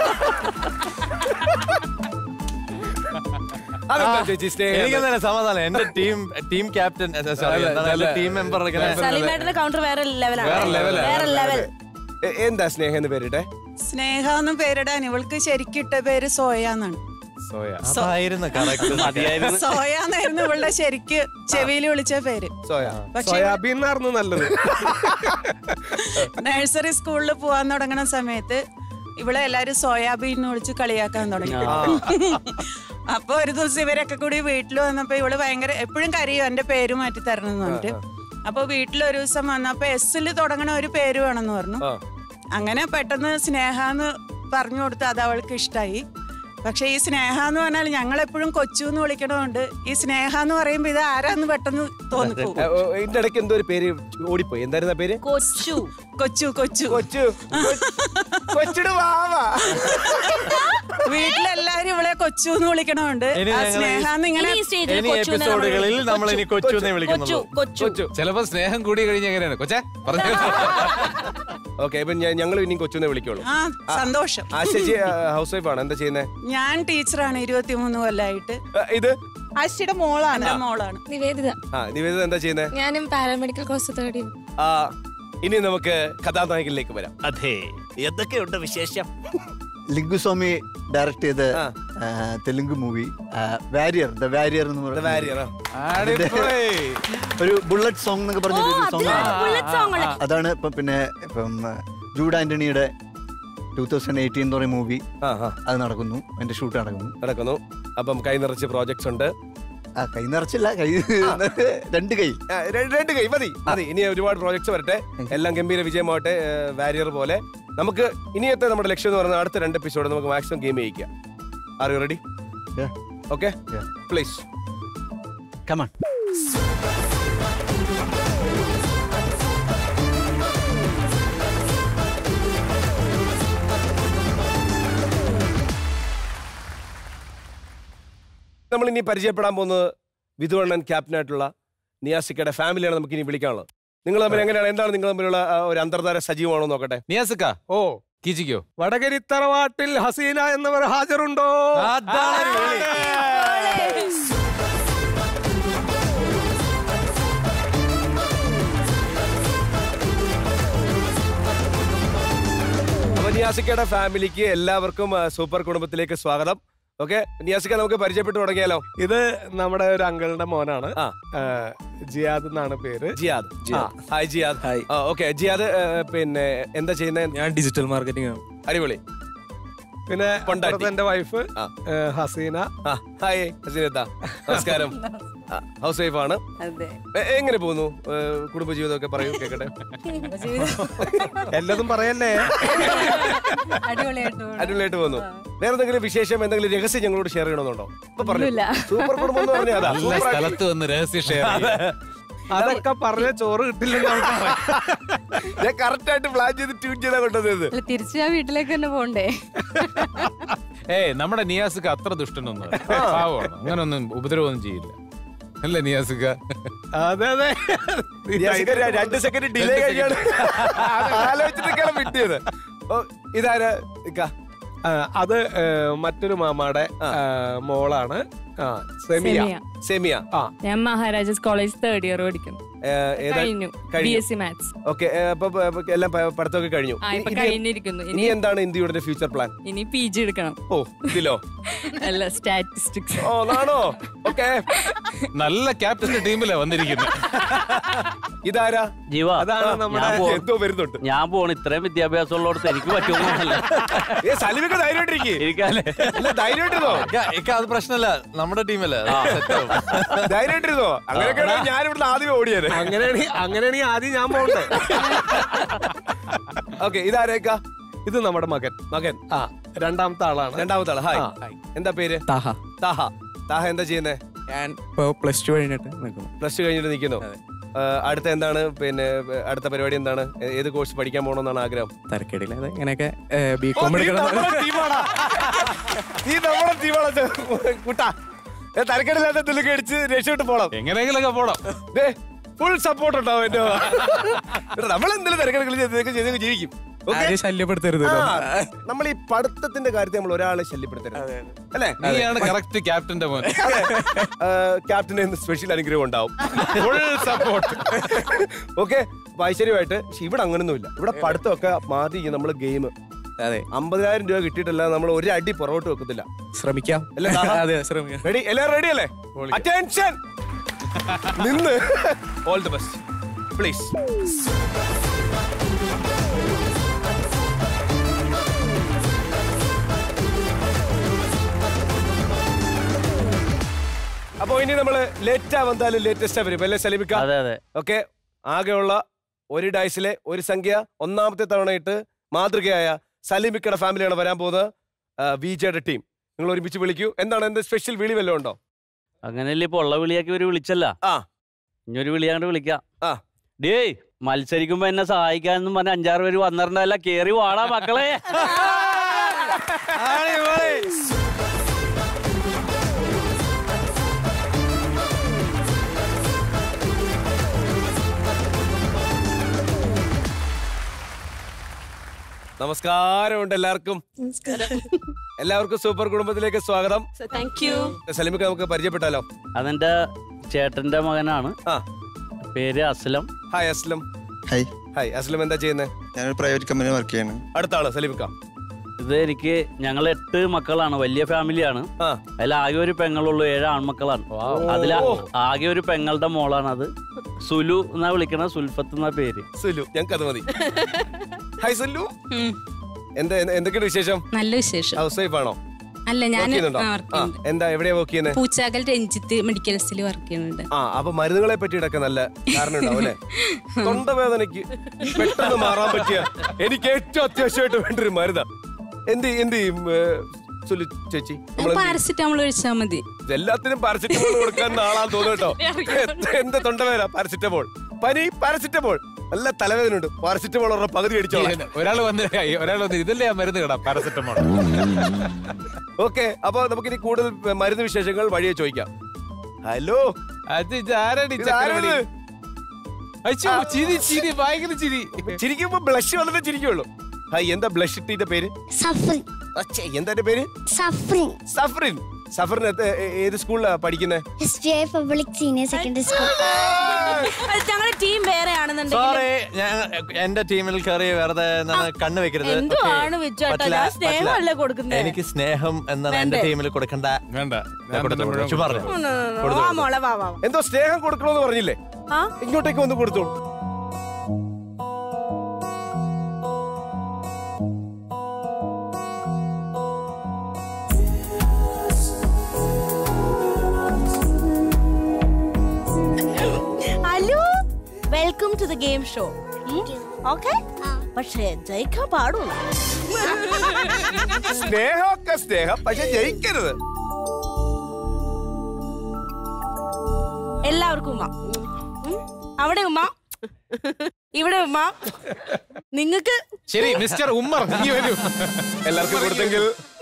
അതെന്താ ചേച്ചി സ്നേഹം എനിക്ക് തന്നെ സമാധാനം എന്റെ ടീം ടീം ക്യാപ്റ്റൻ സോറി എന്താണ് ടീം മെമ്പർ സലീമേട്ടന്റെ കൗണ്ടർ വേറെ ലെവലാണ് വേറെ level ആ. വേറെ ലെവൽ എ- എന്താ സ്നേഹം എന്ന് പേരിട്ടെ സ്നേഹ എന്ന് പേരിടാൻ ഇവൾക്ക് ശരിക്കിട്ട പേര് സോയ എന്നാണ് സോയ അതായിരുന്നു കറക്റ്റ് മതിയായിരുന്നു സോയ എന്നായിരുന്നു ഇവളുടെ ശരിക്ക് ചെവിയിൽ വിളിച്ച പേര് സോയ പക്ഷെ സോയാബീൻ എന്നായിരുന്നു നല്ലത് നഴ്സറി സ്കൂളിൽ പോവാൻ തുടങ്ങുന്ന സമയത്ത് ഇവളെ എല്ലാരും സോയാബീൻ എന്ന് വിളിച്ച് കളിയാക്കാൻ തുടങ്ങി അപ്പൊ ഒരു ദിവസം ഇവരൊക്കെ കൂടി വീട്ടിൽ വന്നപ്പോ ഇവള് ഭയങ്കര എപ്പോഴും കരയും എന്റെ പേര് മാറ്റി തരണം എന്ന് പറഞ്ഞിട്ട് അപ്പൊ വീട്ടിൽ ഒരു ദിവസം വന്നപ്പോ എസ്സിൽ തുടങ്ങണ ഒരു പേര് വേണമെന്ന് പറഞ്ഞു ആ. അങ്ങനെ പെട്ടെന്ന് സ്നേഹ എന്ന് പറഞ്ഞു കൊടുത്ത് അത് അവൾക്ക് ഇഷ്ടായി പക്ഷെ ഈ സ്നേഹ എന്ന് പറഞ്ഞാൽ ഞങ്ങൾ എപ്പോഴും കൊച്ചു എന്ന് വിളിക്കണോണ്ട് ഈ സ്നേഹ എന്ന് പറയുമ്പോ ഇത് ആരാന്ന് പെട്ടെന്ന് തോന്നിപ്പോ ഏ, ഓ, ഇതിന്റെ ഇടയ്ക്ക് എന്തോ ഒരു പേര് ഓടിപ്പോയി എന്തായിരുന്നു ആ പേര് കൊച്ചു കൊച്ചു കൊച്ചു കൊച്ചു കൊച്ചിട് വാവാ വീട്ടിലെല്ലാരും ഇവളെ കൊച്ചു എന്ന് വിളിക്കണോണ്ട് ഇനി ആ ഞങ്ങൾ ഈ- സ്നേഹ ഇങ്ങനെ ഇനി ഈ സ്റ്റേജിൽ ഇനി കൊച്ചു എന്നാണ് എപ്പിസോഡുകളിൽ പറയുന്നത്. നമ്മൾ ഇനി കൊച്ചു എന്നേ കൊച്ചു വിളിക്കുന്നുള്ളൂ കൊച്ചു കൊച്ചു ചിലപ്പോ സ്നേഹം കൂടി കഴിഞ്ഞ എങ്ങനെയാണ് കൊച്ചേ പറഞ്ഞു ഓക്കെ ഇപ്പൊ ഞങ്ങൾ ഇനിയും കൊച്ചുനെ വിളിക്കുള്ളൂ ആ സന്തോഷം ആ ചേച്ചി ഹൗസ് വൈഫ് ആണ് എന്താ ചെയ്യുന്നത് ഞാൻ ടീച്ചറാണ് ഇരുപത്തിമൂന്ന് കൊല്ലായിട്ട് ഇത് ആശിയുടെ മോളാണ് എന്റെ മോളാണ് നിവേദിത ആ നിവേദിത എന്താ ചെയ്യുന്നത് ഞാനും പാരാമെഡിക്കൽ കോഴ്സ് തേർഡ് ചെയ്തു ആ ഇനി നമുക്ക് കഥാനായകനിലേക്ക് വരാം അതെ എന്തൊക്കെയുണ്ട് വിശേഷം ലിംഗുസ്വാമി ഡയറക്ട് ചെയ്ത ആ. ആ, Telugu movie warrior the warrior എന്ന് The പറയുന്നത് Warrior, ആ. ഒരു ബുള്ളറ്റ് സോങ് എന്നൊക്കെ പറഞ്ഞ ഓ, ഒരു അത് സോങ് bullet song ആണ്. അതാണ് ഇപ്പം പിന്നെ ഇപ്പം ആ, ജൂഡ് ആന്റണിയുടെ ടൂ തൗസൻഡ് എയ്റ്റീൻ എന്ന് പറയുന്ന മൂവി ആ, ആ, അത് നടക്കുന്നു അതിന്റെ ഷൂട്ട് നടക്കുന്നു നടക്കുന്നു അപ്പം കൈ നിറച്ച് പ്രോജക്ട്സ് ഉണ്ട് ആ കൈ നിറച്ചില്ല കൈ രണ്ട് കൈ ആ, ര- രണ്ട് കൈ മതി മതി ഇനി ഒരുപാട് പ്രോജക്ട്സ് വരട്ടെ എല്ലാം ഗംഭീര വിജയമാവട്ടെ വാരിയർ പോലെ നമുക്ക് ഇനിയത്തെ നമ്മുടെ ലക്ഷ്യം എന്ന് പറയുന്നത് അടുത്ത രണ്ട് എപ്പിസോഡ് നമുക്ക് മാക്സിമം ഗെയിം ചെയ്യിക്കാം are you ready Yeah. Okay Yeah. Please come on നമ്മൾ ഇനി പരിചയപ്പെടാൻ പോകുന്നത് വിധുവണ്ണൻ ക്യാപ്റ്റനായിട്ടുള്ള നിയാസിക്കയുടെ ഫാമിലിയാണ് നമുക്ക് ഇനി വിളിക്കാനുള്ളത് നിങ്ങൾ തമ്മിൽ എങ്ങനെയാണ് എന്താണ് നിങ്ങൾ തമ്മിലുള്ള ആ, ഒരു അന്തർധാര സജീവമാണോ എന്ന് നോക്കട്ടെ നിയാസിക്ക ഓ കീച്ചിക്കോ വടകരി തറവാട്ടിൽ ഹസീന എന്നവർ ഹാജരുണ്ടോ അതാണ് ഒരു വിളി. അപ്പൊ നിയാസിക്കയുടെ ഫാമിലിക്ക് എല്ലാവർക്കും ആ, സൂപ്പർ കുടുംബത്തിലേക്ക് സ്വാഗതം ഓക്കെ നിയാസിക്ക നമുക്ക് പരിചയപ്പെട്ടു തുടങ്ങിയാലോ ഇത് നമ്മുടെ ഒരു അങ്കിളുടെ മോനാണ് ആ. ആ, ജിയാദ് എന്നാണ് പേര് Jiyad hi Jiyad hi okay Jiyad ആ, പിന്നെ എന്താ ചെയ്യുന്നത് ഞാൻ ഡിജിറ്റൽ മാർക്കറ്റിംഗ് ആണ് അടിപൊളി പിന്നെ കൊണ്ടാട്ടി. അപ്പുറത്ത് എന്റെ വൈഫ് ആ. ഹസീന ആ ഹായ് ഹസീനത്ത നമസ്കാരം ഹൗസ് വൈഫ് ആണ് അതെ എ- എങ്ങനെ പോകുന്നു ഏ, കുടുംബജീവിതമൊക്കെ പറയൂ കേക്കട്ടെ എല്ലതും പറയല്ലേ അടിപൊളിയായിട്ട് അടിപൊളിയായിട്ട് പോകുന്നു വേറെ എന്തെങ്കിലും വിശേഷം എന്തെങ്കിലും രഹസ്യം ഞങ്ങളോട് ഷെയർ ചെയ്യണമെന്നുണ്ടോ ഇപ്പൊ പറഞ്ഞു ഒന്നുമില്ല. സൂപ്പർ കുടുംബം എന്ന് പറഞ്ഞാൽ അതാ നല്ല സ്ഥലത്ത് വന്ന് രഹസ്യ ഷെയർ അതൊക്കെ പറഞ്ഞ ചോറ് കിട്ടില്ലെന്ന് നമുക്ക് പറയാം. ഞാൻ കറക്റ്റ് ആയിട്ട് പ്ലാൻ ചെയ്ത് ട്യൂൺ ചെയ്താ കൊണ്ടുവന്നത് അല്ല തിരിച്ച് ഞാൻ വീട്ടിലേക്ക് തന്നെ പോണ്ടേ ഏയ് നമ്മുടെ നിയാസുക്ക് അത്ര ദുഷ്ടനൊന്നും പാവമാണ് അങ്ങനൊന്നും ഉപദ്രവമൊന്നും ചെയ്യില്ല അല്ലേ നിയാസുക്ക അതെ അതെ യാസിക ര- രണ്ട് സെക്കൻഡ് ഡിലേ കഴിയാണ് ആലോചിച്ചിട്ടൊക്കെയാണ് വിട്ടിയത് ഓ ഇതാരാ ഇക്ക ആ, അത് ഏ, മറ്റൊരു മാമാടെ ആ. ആ, മോളാണ് ആ സെമിയ സെമിയ. സെമിയ ആ ഞാൻ മഹാരാജാസ് കോളേജ് തേർഡ് ഇയർ പഠിക്കുന്നു ഏ, ഏതാ കഴിഞ്ഞു ബി കഴിഞ്ഞു. എസ് സി മാത്സ് ഓക്കെ അപ്പൊ അപ്പൊ എല്ലാം പ- പഠിത്തമൊക്കെ കഴിഞ്ഞു ആ ഇപ്പൊ ഇനി- കഴിഞ്ഞിരിക്കുന്നു ഇനി ഇനി എന്താണ് ഇന്ത്യയുടെ ഫ്യൂച്ചർ പ്ലാൻ ഇനി പി ജി എടുക്കണം ഓ ഇതിലോ അല്ല സ്റ്റാറ്റിസ്റ്റിക്സ് ഓ നാണോ ഓക്കെ നല്ല ക്യാപ്റ്റന്റെ ടീമിലാ വന്നിരിക്കുന്നത് ഇതാരാ ജീവ അതാണ് നമ്മുടെ ഞാൻ പോ- എന്തോ വരുന്നുണ്ട് ഞാൻ പോണ ഇത്രയും വിദ്യാഭ്യാസം ഉള്ളടത്ത് എനിക്ക് പറ്റുമെന്നല്ല ഏ സലിമിക്ക് ധൈര്യമായിട്ടിരിക്കേ എനിക്കല്ലേ ഇല്ല ധൈര്യമായിട്ടിരുന്നോ ഇക്ക- ഇക്ക അത് പ്രശ്നമല്ല നമ്മുടെ ടീമല്ലേ ധൈര്യമായിട്ടിരുന്നോ അങ്ങനെയൊക്കെ ഞാൻ ഇവിടുന്ന് ആദ്യമേ ഓടിയത് അങ്ങനെയാണെങ്കിൽ അങ്ങനെയാണെങ്കിൽ ആദ്യം ഞാൻ പോകണ്ടേ ഓക്കെ ഇതാരേക്കാ ഇത് നമ്മുടെ മകൻ മകൻ ആ രണ്ടാമത്തെ ആളാണ് രണ്ടാമത്തെ ആള് ഹായ് ആ, ഹായ്. എന്താ പേര് താഹ താഹ താഹ എന്താ ചെയ്യുന്നേ ഞാൻ ഇപ്പോ പ്ലസ് ടു കഴിഞ്ഞിട്ട് നിൽക്കുന്നു പ്ലസ് ടു കഴിഞ്ഞിട്ട് നിൽക്കുന്നു ആ, അടുത്ത എന്താണ് പിന്നെ ഏ, അടുത്ത പരിപാടി എന്താണ് ഏ- ഏത് കോഴ്സ് പഠിക്കാൻ പോകണമെന്നാണ് ആഗ്രഹം തരക്കേടില്ല അത് ഇങ്ങനെയൊക്കെ ബി ഓ, കോം നീ എടുക്കണം നമ്മുടെ ടീമാടാ. നീ നമ്മുടെ ടീമാടാ കുട്ടാ ഏ, തരക്കേടില്ലാത്ത തുലുക്ക് അടിച്ച് രക്ഷപ്പെട്ട് പോണം എങ്ങനെയെങ്കിലൊക്കെ പോണം ഫുൾ സപ്പോർട്ട് ഉണ്ടാവും എന്റെ നമ്മൾ എന്തെങ്കിലും തിരക്കെടുക്കൽ ചെയ്തൊക്കെ ജീവിക്കും Okay? ആരെയും ശല്യപ്പെടുത്തരുത് ആ, നമ്മൾ ഈ പഠിത്തത്തിന്റെ കാര്യത്തിൽ നമ്മൾ ഒരാളെ ശല്യപ്പെടുത്തരുത് അല്ലേ നീയാണ് കറക്റ്റ് ക്യാപ്റ്റന്റെ മോൻ ക്യാപ്റ്റന് സ്പെഷ്യൽ അനുഗ്രഹം ഉണ്ടാവും ഫുൾ സപ്പോർട്ട് ഓക്കെ അപ്പൊ ഐശ്വര്യമായിട്ട് പക്ഷെ ഇവിടെ അങ്ങനൊന്നുമില്ല ഇവിടെ പഠിത്തമൊക്കെ മാറ്റി നമ്മൾ ഗെയിം അതെ അമ്പതിനായിരം രൂപ കിട്ടിയിട്ടല്ല നമ്മൾ ഒരു അടി പുറകോട്ട് വെക്കത്തില്ല ശ്രമിക്കാം അല്ലേ, താഹ? അതെ ശ്രമിക്കാം റെഡി എല്ലാവരും റെഡി അല്ലേ അറ്റൻഷൻ നിന്ന് ഓൾ ദി ബെസ്റ്റ് പ്ലീസ് അപ്പൊ ഇനി നമ്മള് ലേറ്റാ വന്നാലും ലേറ്റസ്റ്റ് വരും അല്ലേ സലിമിക്ക അതെ അതെ ഓക്കെ ആകെയുള്ള ഒരു ഡൈസിലെ ഒരു സംഖ്യ ഒന്നാമത്തെ തവണയിട്ട് മാതൃകയായ സലിമിക്കയുടെ ഫാമിലിയാണ് വരാൻ പോകുന്നത് വിജയുടെ ടീം നിങ്ങൾ ഒരുമിച്ച് വിളിക്കൂ എന്താണ് എന്ത് സ്പെഷ്യൽ വിളി വല്ലതും ഉണ്ടോ അങ്ങനെയല്ലേ ഇപ്പൊ ഉള്ള വിളിയാക്കി ഒരു വിളിച്ചല്ല ആ. ഇനി ഒരു വിളിയാണ്ട് വിളിക്കാം ആ. ഡേയ് മത്സരിക്കുമ്പോ എന്നെ സഹായിക്കാന്നും പറഞ്ഞ അഞ്ചാറ് പേര് വന്നിട്ടുണ്ടല്ല കേറി വാടാ മക്കളെ നമസ്കാരമുണ്ട് എല്ലാവർക്കും എല്ലാവർക്കും സൂപ്പർ കുടുംബത്തിലേക്ക് സ്വാഗതം താങ്ക് യു സലിമിക്ക നമുക്ക് പരിചയപ്പെട്ടാലോ അതെന്റെ ചേട്ടന്റെ മകനാണ് ആ. പേര് Aslam hi Aslam hi hi Aslam എന്താ ചെയ്യുന്നത് ഞാനൊരു പ്രൈവറ്റ് കമ്പനി വർക്ക് ചെയ്യാണ് അടുത്ത ആള് സലിമിക്ക ഇത് എനിക്ക് ഞങ്ങൾ എട്ട് മക്കളാണ് വലിയ ഫാമിലിയാണ് ആ. അതിൽ ആകെ ഒരു പെങ്ങളുള്ളൂ ഏഴ് ആൺമക്കളാണ് അതിൽ ആകെ ഒരു പെങ്ങളുടെ മോളാണ് അത് സുലു എന്നാ വിളിക്കണ സുൽഫത്ത് എന്നാ പേര് സുലു ഞങ്ങൾക്ക് അത് മതി ഹായ് സുലു എന്താ എന്ത- എന്തൊക്കെയുണ്ട് വിശേഷം നല്ല വിശേഷം ഹൗസ് വൈഫ് ആണോ അല്ല ഞാൻ Work ചെയ്യുന്നുണ്ടോ? വർക്ക് ആ, ചെയ്യുന്നുണ്ട് എന്താ എവിടെയാ വർക്ക് ചെയ്യുന്നത് പൂച്ചാകൽ രഞ്ജിത്ത് മെഡിക്കൽസിൽ വർക്ക് ചെയ്യുന്നുണ്ട് ആ അപ്പൊ മരുന്നുകളെ പറ്റിയിട്ടൊക്കെ നല്ല ധാരണ ഉണ്ടാവും അല്ലെ തൊണ്ടവേദനയ്ക്ക് പെട്ടെന്ന് മാറാൻ പറ്റിയ എനിക്ക് ഏറ്റവും അത്യാവശ്യമായിട്ട് വേണ്ട ഒരു മരുന്നാ എന്ത് എന്ത് ചെയ്യും ഏ, സുലു ചേച്ചി നമ്മൾ പാരസിറ്റമോൾ ഒഴിച്ചാൽ മതി എല്ലാത്തിനും പാരസിറ്റമോൾ കൊടുക്കാൻ ആളാന്ന് തോന്നുന്നു കേട്ടോ എന്ത് തൊണ്ടവേദന പാരസിറ്റമോൾ പനി പാരസിറ്റമോൾ നല്ല തലവേദന ഉണ്ട് പാരസിറ്റമോൾ ഉള്ള പകുതി അടിച്ചോളാം ഒരാൾ വന്ന് ഒരാൾ വന്ന് ഇതല്ലേ ആ മരുന്ന് കേടാ പാരസെറ്റമോൾ ഓക്കെ അപ്പൊ നമുക്കിനി കൂടുതൽ മരുന്ന് വിശേഷങ്ങൾ വഴിയെ ചോദിക്കാം ഹലോ അത് ഇതാരാണ് ഈ ഇതാരത്? ചക്രവടി? അയ്യോ, ചിരി ചിരി ഭയങ്കര ചിരി ചിരിക്കുമ്പോ ബ്ലഷ് വന്നിട്ട് ചിരിക്കുള്ളൂ ഹായ് എന്താ ബ്ലഷ് ഇട്ടിന്റെ പേര് സഫ്രിൻ അച്ഛേ, എന്താ എന്റെ പേര് സഫ്രിൻ സഫറിൻ സഫറിൻ ഏത് ഏത് സ്കൂളിലാ പഠിക്കുന്നത് S G I public senior secondary school ഞങ്ങളുടെ ടീം വേറെ ആണെന്നുണ്ടെങ്കിൽ സോറി ഞാൻ എന്റെ ടീമിൽ കയറി വെറുതെ എന്താണ് കണ്ണ് വെക്കരുത് എന്തുവാണ് Okay. വിച്ചേട്ടാ പറ്റില്ല, ഞാൻ സ്നേഹമല്ലേ പറ്റില്ല. കൊടുക്കുന്നത് എനിക്ക് സ്നേഹം എന്നാണ് എന്റെ വേണ്ടേ? ടീമിൽ കൊടുക്കണ്ട വേണ്ട ഞാൻ കൊടുത്തോളൂ. ചുമ്മാ പറഞ്ഞോ. കൊടുത്തു, വാ കൊടുത്തു. മോളെ വാ വാ വാ. എന്തോ സ്നേഹം കൊടുക്കണമെന്ന് പറഞ്ഞില്ലേ ആ ഇങ്ങോട്ടേക്ക് വന്ന് കൊടുത്തോളൂ to the game show okay പക്ഷേ ജയിക്കാൻ പാടുള്ളൂ സ്നേഹമൊക്കെ സ്നേഹം പക്ഷെ ജയിക്കരുത് എല്ലാവർക്കും ഉമ്മ ഉം. അവിടെ ഉമ്മ ഇവിടെ ഉമ്മ നിങ്ങക്ക് ശരി മിസ്റ്റർ ഉമ്മർ നീ വരൂ എല്ലാവർക്കും കൊടുത്തെങ്കിൽ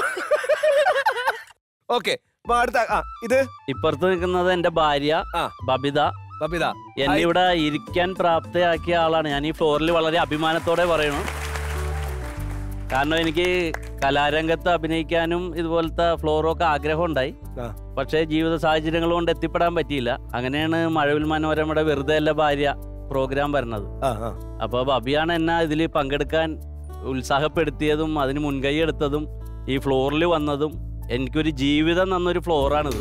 ഓക്കെ അടുത്ത ആ ഇത് ഇപ്പുറത്ത് നിൽക്കുന്നത് എന്റെ ഭാര്യ ബബിത ബബിത എന്നെ ഇവിടെ ഇരിക്കാൻ പ്രാപ്തയാക്കിയ ആളാണ് ഞാൻ ഈ ഫ്ലോറിൽ വളരെ അഭിമാനത്തോടെ പറയണു കാരണം എനിക്ക് കലാരംഗത്ത് അഭിനയിക്കാനും ഇതുപോലത്തെ ഫ്ലോറൊക്കെ ആഗ്രഹമുണ്ടായി പക്ഷേ ജീവിത സാഹചര്യങ്ങൾ കൊണ്ട് എത്തിപ്പെടാൻ പറ്റിയില്ല അങ്ങനെയാണ് മഴവിൽ മനോരമയുടെ വെറുതെ അല്ല ഭാര്യ പ്രോഗ്രാം വരുന്നത് അപ്പൊ ബബിയാണ് എന്നെ ഇതിൽ പങ്കെടുക്കാൻ ഉത്സാഹപ്പെടുത്തിയതും അതിന് മുൻകൈ എടുത്തതും ഈ ഫ്ലോറിൽ വന്നതും എനിക്കൊരു ജീവിതം തന്നൊരു ഫ്ലോറാണിത്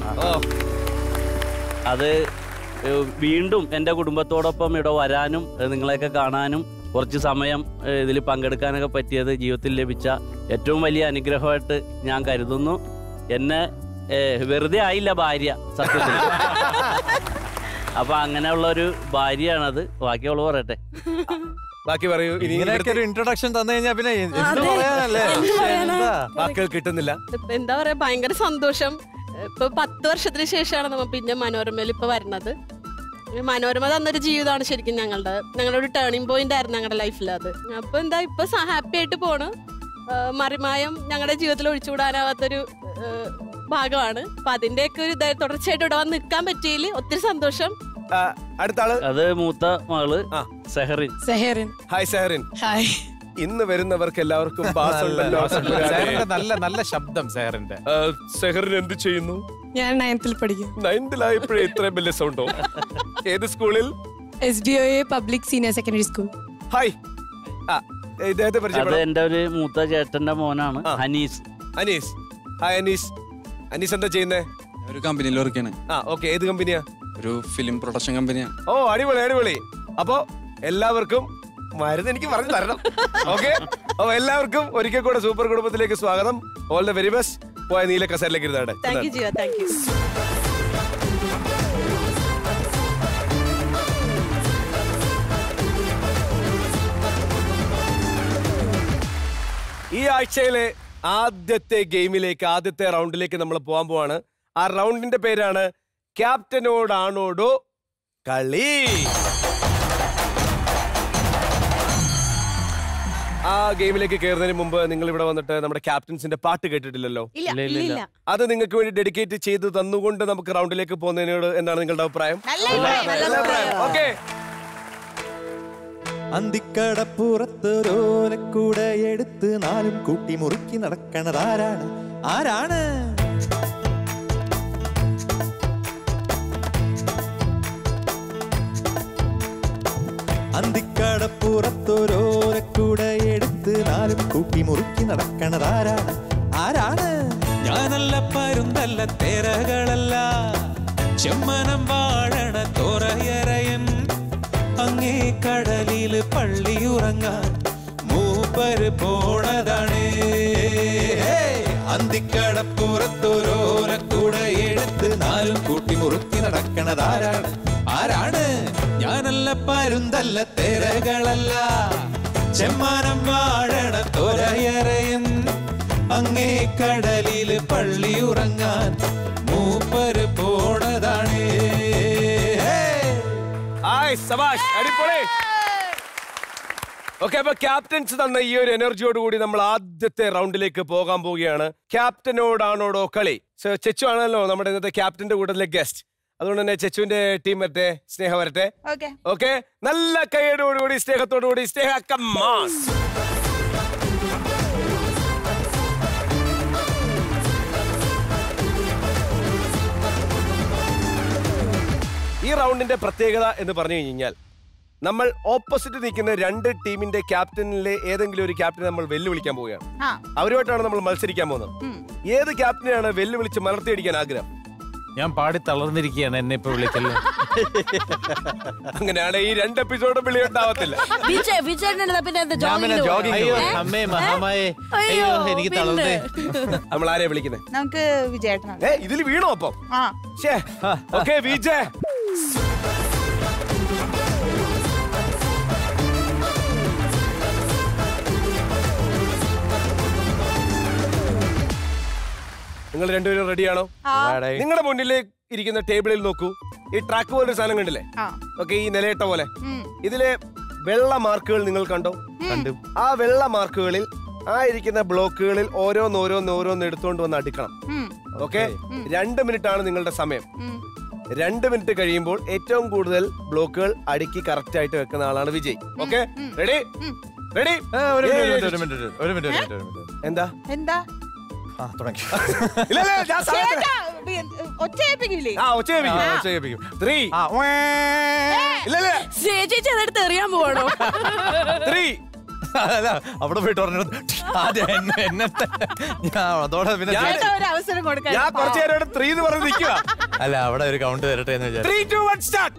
അത് ഏഹ്, വീണ്ടും എൻ്റെ കുടുംബത്തോടൊപ്പം ഇവിടെ വരാനും ഏഹ്, നിങ്ങളെയൊക്കെ കാണാനും കുറച്ച് സമയം ഇതിൽ പങ്കെടുക്കാനൊക്കെ പറ്റിയത് ജീവിതത്തിൽ ലഭിച്ച ഏറ്റവും വലിയ അനുഗ്രഹമായിട്ട് ഞാൻ കരുതുന്നു എന്നെ ഏഹ്, വെറുതെ ആയില്ല ഭാര്യ സത്യത്തിൽ അപ്പൊ അങ്ങനെയുള്ള ഒരു ഭാര്യയാണത് ബാക്കിയുള്ള പറയട്ടെ ബാക്കി പറയൂ ഇനി ഇങ്ങനെയൊക്കെ ഒരു ഇൻട്രൊഡക്ഷൻ തന്നു കഴിഞ്ഞാൽ പിന്നെ എന്ത് അതെ. പറയാനല്ലേ എന്ത് പറയാനാ? എന്താ വാക്കുകൾ കിട്ടുന്നില്ല ഇപ്പൊ എന്താ പറയാ ഭയങ്കര സന്തോഷം ഇപ്പൊ പത്ത് വർഷത്തിന് ശേഷമാണ് നമ്മ പിന്നെ മനോരമയിൽ ഇപ്പൊ വരുന്നത് ഈ മനോരമ തന്നൊരു ജീവിതമാണ് ശരിക്കും ഞങ്ങളുടെ ഞങ്ങളുടെ ഒരു ടേണിംഗ് പോയിന്റ് ആയിരുന്നു ഞങ്ങളുടെ ലൈഫിൽ അത് അപ്പൊ എന്താ ഇപ്പൊ ഹാപ്പി ആയിട്ട് പോണ് ആ, മറിമായം ഞങ്ങളുടെ ജീവിതത്തിൽ ഒഴിച്ചുകൂടാനാവാത്തൊരു ആ, ഭാഗമാണ് അപ്പൊ അതിന്റെയൊക്കെ ഒരു ഇതായി തുടർച്ചയായിട്ട് ഇവിടെ വന്ന് നിൽക്കാൻ പറ്റിയതിൽ ഒത്തിരി സന്തോഷം അടുത്ത ആള് അത് മൂത്ത മകള് സെഹറിൻ സെഹറിൻ ഹായ് സെഹറിൻ ഹായ് ഇന്ന് വരുന്നവർക്ക് എല്ലാവർക്കും ബാസ് ഉണ്ടല്ലോ സാറിന്റെ നല്ല നല്ല ശബ്ദം സാറിന്റെ ആ, സെഹറിൻ എന്ത് ചെയ്യുന്നു ഞാൻ നയൻത്തിൽ പഠിക്കും നയൻത്തിലായപ്പോഴേ ഇത്രയും വലിയ സൗണ്ടോ ഏത് സ്കൂളിൽ S D O A public senior secondary school hi ആ ഇദ്ദേഹത്തെ അത് പരിചയപ്പെടാം എൻ്റെ ഒരു മൂത്ത ചേട്ടന്റെ മോനാണ് ഹനീസ് അനീസ് ഹായ് അനീസ് അനീസ് എന്താ ചെയ്യുന്നേ ഒരു കമ്പനിയിൽ വർക്ക് ചെയ്യണേ ആ ഓക്കെ ഏത് കമ്പനിയാ ഒരു ഫിലിം പ്രൊഡക്ഷൻ കമ്പനിയാണ് ഓ അടിപൊളി അടിപൊളി അപ്പോ എല്ലാവർക്കും മരുന്ന് എനിക്ക് പറഞ്ഞു തരണം ഓക്കെ അപ്പൊ എല്ലാവർക്കും ഒരിക്കൽ കൂടെ സൂപ്പർ കുടുംബത്തിലേക്ക് സ്വാഗതം ഓൾ ദ വെരി ബെസ്റ്റ് പോയ നീല കസേരയിലേക്ക് ഇരുന്നാടെ thank you Jio thank you ഈ ആഴ്ചയിലെ ആദ്യത്തെ ഗെയിമിലേക്ക് ആദ്യത്തെ റൗണ്ടിലേക്ക് നമ്മൾ പോകാൻ പോവാണ് ആ റൗണ്ടിന്റെ പേരാണ് ക്യാപ്റ്റനോടാണോടോ കളി ആ ഗെയിമിലേക്ക് കയറുന്നതിന് മുമ്പ് നിങ്ങൾ ഇവിടെ വന്നിട്ട് നമ്മുടെ ക്യാപ്റ്റൻസിന്റെ പാട്ട് കേട്ടിട്ടില്ലല്ലോ ഇല്ല, ഇല്ല, ഇല്ല, ഇല്ല. അത് നിങ്ങൾക്ക് വേണ്ടി ഡെഡിക്കേറ്റ് ചെയ്ത് തന്നുകൊണ്ട് നമുക്ക് റൗണ്ടിലേക്ക് പോകുന്നതിനോട് എന്താണ് നിങ്ങളുടെ അഭിപ്രായം ഓക്കെ അന്തിക്കടപ്പുറത്തൊരോലക്കൂട എടുത്ത് നാലും കൂട്ടി മുറുക്കി നടക്കണതാരാണ് ആരാണ് അന്തിക്കടപ്പുറത്തൊരോലക്കൂട എടുത്ത് നാലും കൂട്ടി മുറുക്കി നടക്കണതാരാണ് ആരാണ് ഞാനല്ല പരുന്തല്ല തെരകളല്ല ചെമ്മനം വാഴണ തോറയറയൻ അങ്ങേ കടലില് പള്ളിയുറങ്ങാൻ മൂപ്പര് പോണതാണ് അന്തിക്കടപ്പുറത്തൊരോരക്കൂട എടുത്ത് നാലും കൂട്ടി മുറുക്കി നടക്കണതാരാണ് ആരാണ് ഞാനല്ല പരുന്തല്ല തെരകളല്ല ചെമ്മാനം വാഴണ തോരയറയൻ അങ്ങേ കടലില് പള്ളിയുറങ്ങാൻ മൂപ്പര് പോണതാണ് ഹായ് സബാഷ് അടിപൊളി ഓക്കെ അപ്പൊ ക്യാപ്റ്റൻസ് തന്ന ഈ ഒരു എനർജിയോട് കൂടി നമ്മൾ ആദ്യത്തെ റൗണ്ടിലേക്ക് പോകാൻ പോവുകയാണ് ക്യാപ്റ്റനോടാണോടോ കളി So, ചെച്ചു ആണല്ലോ നമ്മുടെ ഇന്നത്തെ ക്യാപ്റ്റന്റെ കൂട്ടത്തിലെ ഗസ്റ്റ് അതുകൊണ്ട് തന്നെ ചെച്ചുവിന്റെ ടീം വരട്ടെ സ്നേഹ വരട്ടെ ഓക്കെ ഓക്കെ നല്ല കൈയോടുകൂടി സ്നേഹത്തോടുകൂടി സ്നേഹ കമ്മാസ് ഈ റൗണ്ടിന്റെ പ്രത്യേകത എന്ന് പറഞ്ഞു കഴിഞ്ഞാൽ നമ്മൾ ഓപ്പോസിറ്റ് നിൽക്കുന്ന രണ്ട് ടീമിന്റെ ക്യാപ്റ്റനിലെ ഏതെങ്കിലും ഒരു ക്യാപ്റ്റനെ നമ്മൾ വെല്ലുവിളിക്കാൻ പോവുകയാണ് ആ അവരുമായിട്ടാണ് നമ്മൾ മത്സരിക്കാൻ പോകുന്നത് ഏത് ക്യാപ്റ്റനെയാണ് വെല്ലുവിളിച്ച് മലർത്തിയടിക്കാൻ ആഗ്രഹം ഞാൻ പാടി തളർന്നിരിക്കുകയാണ് എന്നെ ഇപ്പൊ വിളിക്കല്ലേ അങ്ങനെയാണ് ഈ രണ്ട് എപ്പിസോഡും വിളി ഉണ്ടാവത്തില്ല വിജയ് വിജയന്റെ പിന്നെ എന്താ ഞാൻ പിന്നെ jogging jogging പോയോ? പോയി. ഏ? അമ്മേ, ഏ? മഹാമായേ. അയ്യോ, എനിക്ക് പിന്നെ. തളർന്നേ. നമ്മൾ ആരെയാ വിളിക്കുന്നത് നമുക്ക് വിജയേട്ടനാണ് ഏ ഇതിൽ വീണോ അപ്പം ആ ഓക്കെ വിജയ് നിങ്ങൾ രണ്ടുപേരും റെഡിയാണോ നിങ്ങളുടെ മുന്നിൽ ഇരിക്കുന്ന ടേബിളിൽ നോക്കൂ ഈ ട്രാക്ക് പോലൊരു സാധനം കണ്ടില്ലേ ആ. ഓക്കെ ഈ നിലയിട്ട പോലെ ഉം. ഇതിലെ വെള്ള മാർക്കുകൾ നിങ്ങൾ കണ്ടോ കണ്ടു. ആ വെള്ള മാർക്കുകളിൽ ആ ഇരിക്കുന്ന ബ്ലോക്കുകളിൽ ഓരോന്ന് ഓരോന്ന് ഓരോന്ന് എടുത്തുകൊണ്ട് വന്ന് അടുക്കണം ഉം. ഓക്കെ രണ്ട് മിനിറ്റ് ആണ് നിങ്ങളുടെ സമയം ഉം. രണ്ട് മിനിറ്റ് കഴിയുമ്പോൾ ഏറ്റവും കൂടുതൽ ബ്ലോക്കുകൾ അടുക്കി കറക്റ്റ് ആയിട്ട് വെക്കുന്ന ആളാണ് വിജയ് ഓക്കെ റെഡി റെഡി ഒരു മിനിറ്റ് ഒരു മിനിറ്റ് ഒരു മിനിറ്റ് ഒരു മിനിറ്റ് ഒരു മിനിറ്റ് എന്താ എന്താ ആ തുടങ്ങി ഇല്ല, ഇല്ല, ഞാൻ സാധനം- ചേട്ടാ, ഒച്ചയേപ്പിക്കില്ലേ ആ ഒച്ചയേപ്പിക്കും ആ. ഒച്ചയേപ്പിക്കും. ത്രീ ഇല്ല ഇല്ല ചേച്ചി അതെടുത്ത് എറിയാൻ പോവാണോ ത്രീ അല്ല അവിടെ പോയിട്ട് പറഞ്ഞു ആദ്യം എന്നെ എന്നെ ഞാൻ അതോടെ പിന്നെ ഞാൻ- ചേട്ടാ ഒരു അവസരം കൊടുക്കാൻ ഞാൻ കുറച്ചു നേരം ഇവിടെ ത്രീ എന്ന് പറഞ്ഞ് നിൽക്കുക അല്ല അവിടെ ഒരു കൗണ്ട് തരട്ടെ എന്ന് വിചാരിച്ചു ത്രീ ടു വൺ സ്റ്റാർട്ട്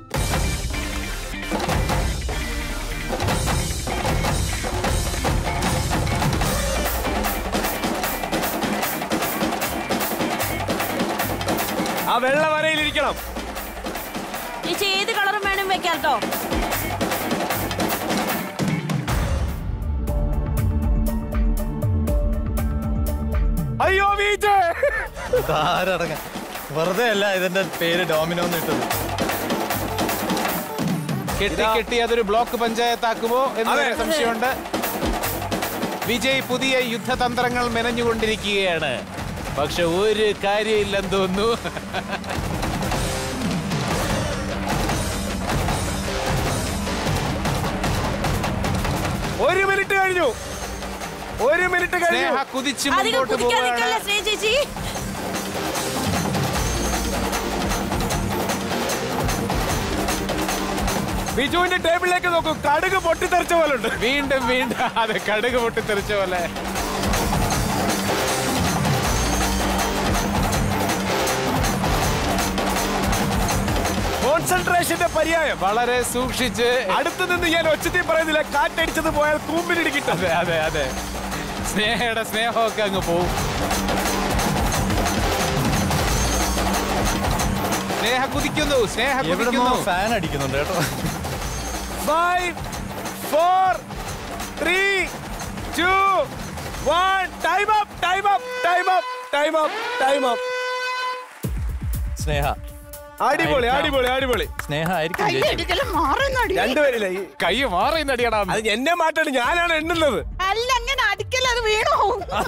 ആ വെള്ള വരയിൽ ഇരിക്കണം ചേച്ചി ഏത് കളറും വേണം വെക്കാം കേട്ടോ അയ്യോ വീജ് ധാരടങ്ങ വെറുതെ അല്ല ഇതിന്റെ പേര് ഡോമിനോ എന്ന് ഇട്ടത് കെട്ടി കെട്ടി അതൊരു ബ്ലോക്ക് പഞ്ചായത്താക്കുമോ എന്നൊരു സംശയമുണ്ട് വിജയ് പുതിയ യുദ്ധതന്ത്രങ്ങൾ മെനഞ്ഞുകൊണ്ടിരിക്കുകയാണ് പക്ഷെ ഒരു കാര്യമില്ലെന്ന് തോന്നുന്നു ഒരു മിനിറ്റ് കഴിഞ്ഞു ഒരു മിനിറ്റ് കഴിഞ്ഞു സ്നേഹ കുതിച്ച് അധികം മുമ്പോട്ട് കുതിക്കാൻ പോവുകയാണ് നിൽക്കല്ലേ സ്നേഹ ചേച്ചി ബിജുവിന്റെ ടേബിളിലേക്ക് നോക്കൂ കടുക് പൊട്ടിത്തെറിച്ച പോലെ ഉണ്ട് വീണ്ടും വീണ്ടും അതെ കടുക് പൊട്ടിത്തെറിച്ച പോലെ കോൺസെൻട്രേഷന്റെ പര്യായം വളരെ സൂക്ഷിച്ച് അടുത്ത് നിന്ന് ഞാൻ ഒച്ചത്തിൽ പറയുന്നില്ല കാറ്റടിച്ചത് പോയാൽ കൂമ്പിലിടിക്കിട്ട അതെ അതെ അതെ സ്നേഹയുടെ സ്നേഹമൊക്കെ അങ്ങ് പോവും സ്നേഹ കുതിക്കുന്നു സ്നേഹ എവിടുന്നോ കുതിക്കുന്നു ഫാൻ അടിക്കുന്നുണ്ട് കേട്ടോ five four three two one time up time up time up time up time up Sneha അടിപൊളി അടിപൊളി അടിപൊളി സ്നേഹ ആയിരിക്കും ജയിച്ചത്. കയ്യടിക്കലും മാറുന്നടി രണ്ടുപേരില്ല ഈ കൈ മാറിയെന്നടിയടാ അത് എന്നെ മാറ്റാണ് ഞാനാണ് എണ്ണുന്നത് അല്ല അങ്ങനെ അടിക്കൽ അത് വീണോ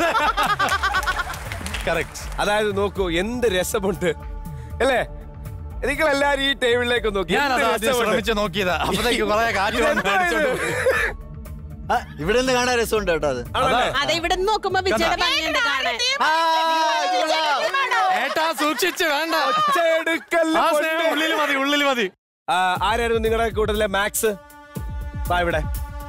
കറക്റ്റ് അതായത് നോക്കൂ എന്ത് രസമുണ്ട് അല്ലേ നിങ്ങൾ എല്ലാരും ഈ ടേബിളിലേക്ക് നോക്കി ഞാൻ എന്ത് അത് ആദ്യം രസമുണ്ട്. ശ്രമിച്ച് നോക്കിയതാ അപ്പത്തേക്ക് കുറെ കാറ്റ് വന്ന് ഇതെന്താ ഇത്? അടിച്ചോണ്ട് ആ, ഇവിടെ നിന്ന് കാണാൻ രസമുണ്ട് കേട്ടോ അത് ആണല്ലേ? അതെ ഇവിടെ നിന്ന് നോക്കുമ്പോ വിജയുടെ ഭംഗിയുണ്ട് കാണാൻ ഏട്ടാ സൂക്ഷിച്ച് വേണ്ട ഒച്ചയെടുക്കല്ല ആ പൊന്നേ. സ്നേഹം ഉള്ളിൽ മതി ഉള്ളിൽ മതി ആ, ആരായിരുന്നു നിങ്ങളുടെ കൂട്ടത്തിലെ മാക്സ് വാ ഇവിടെ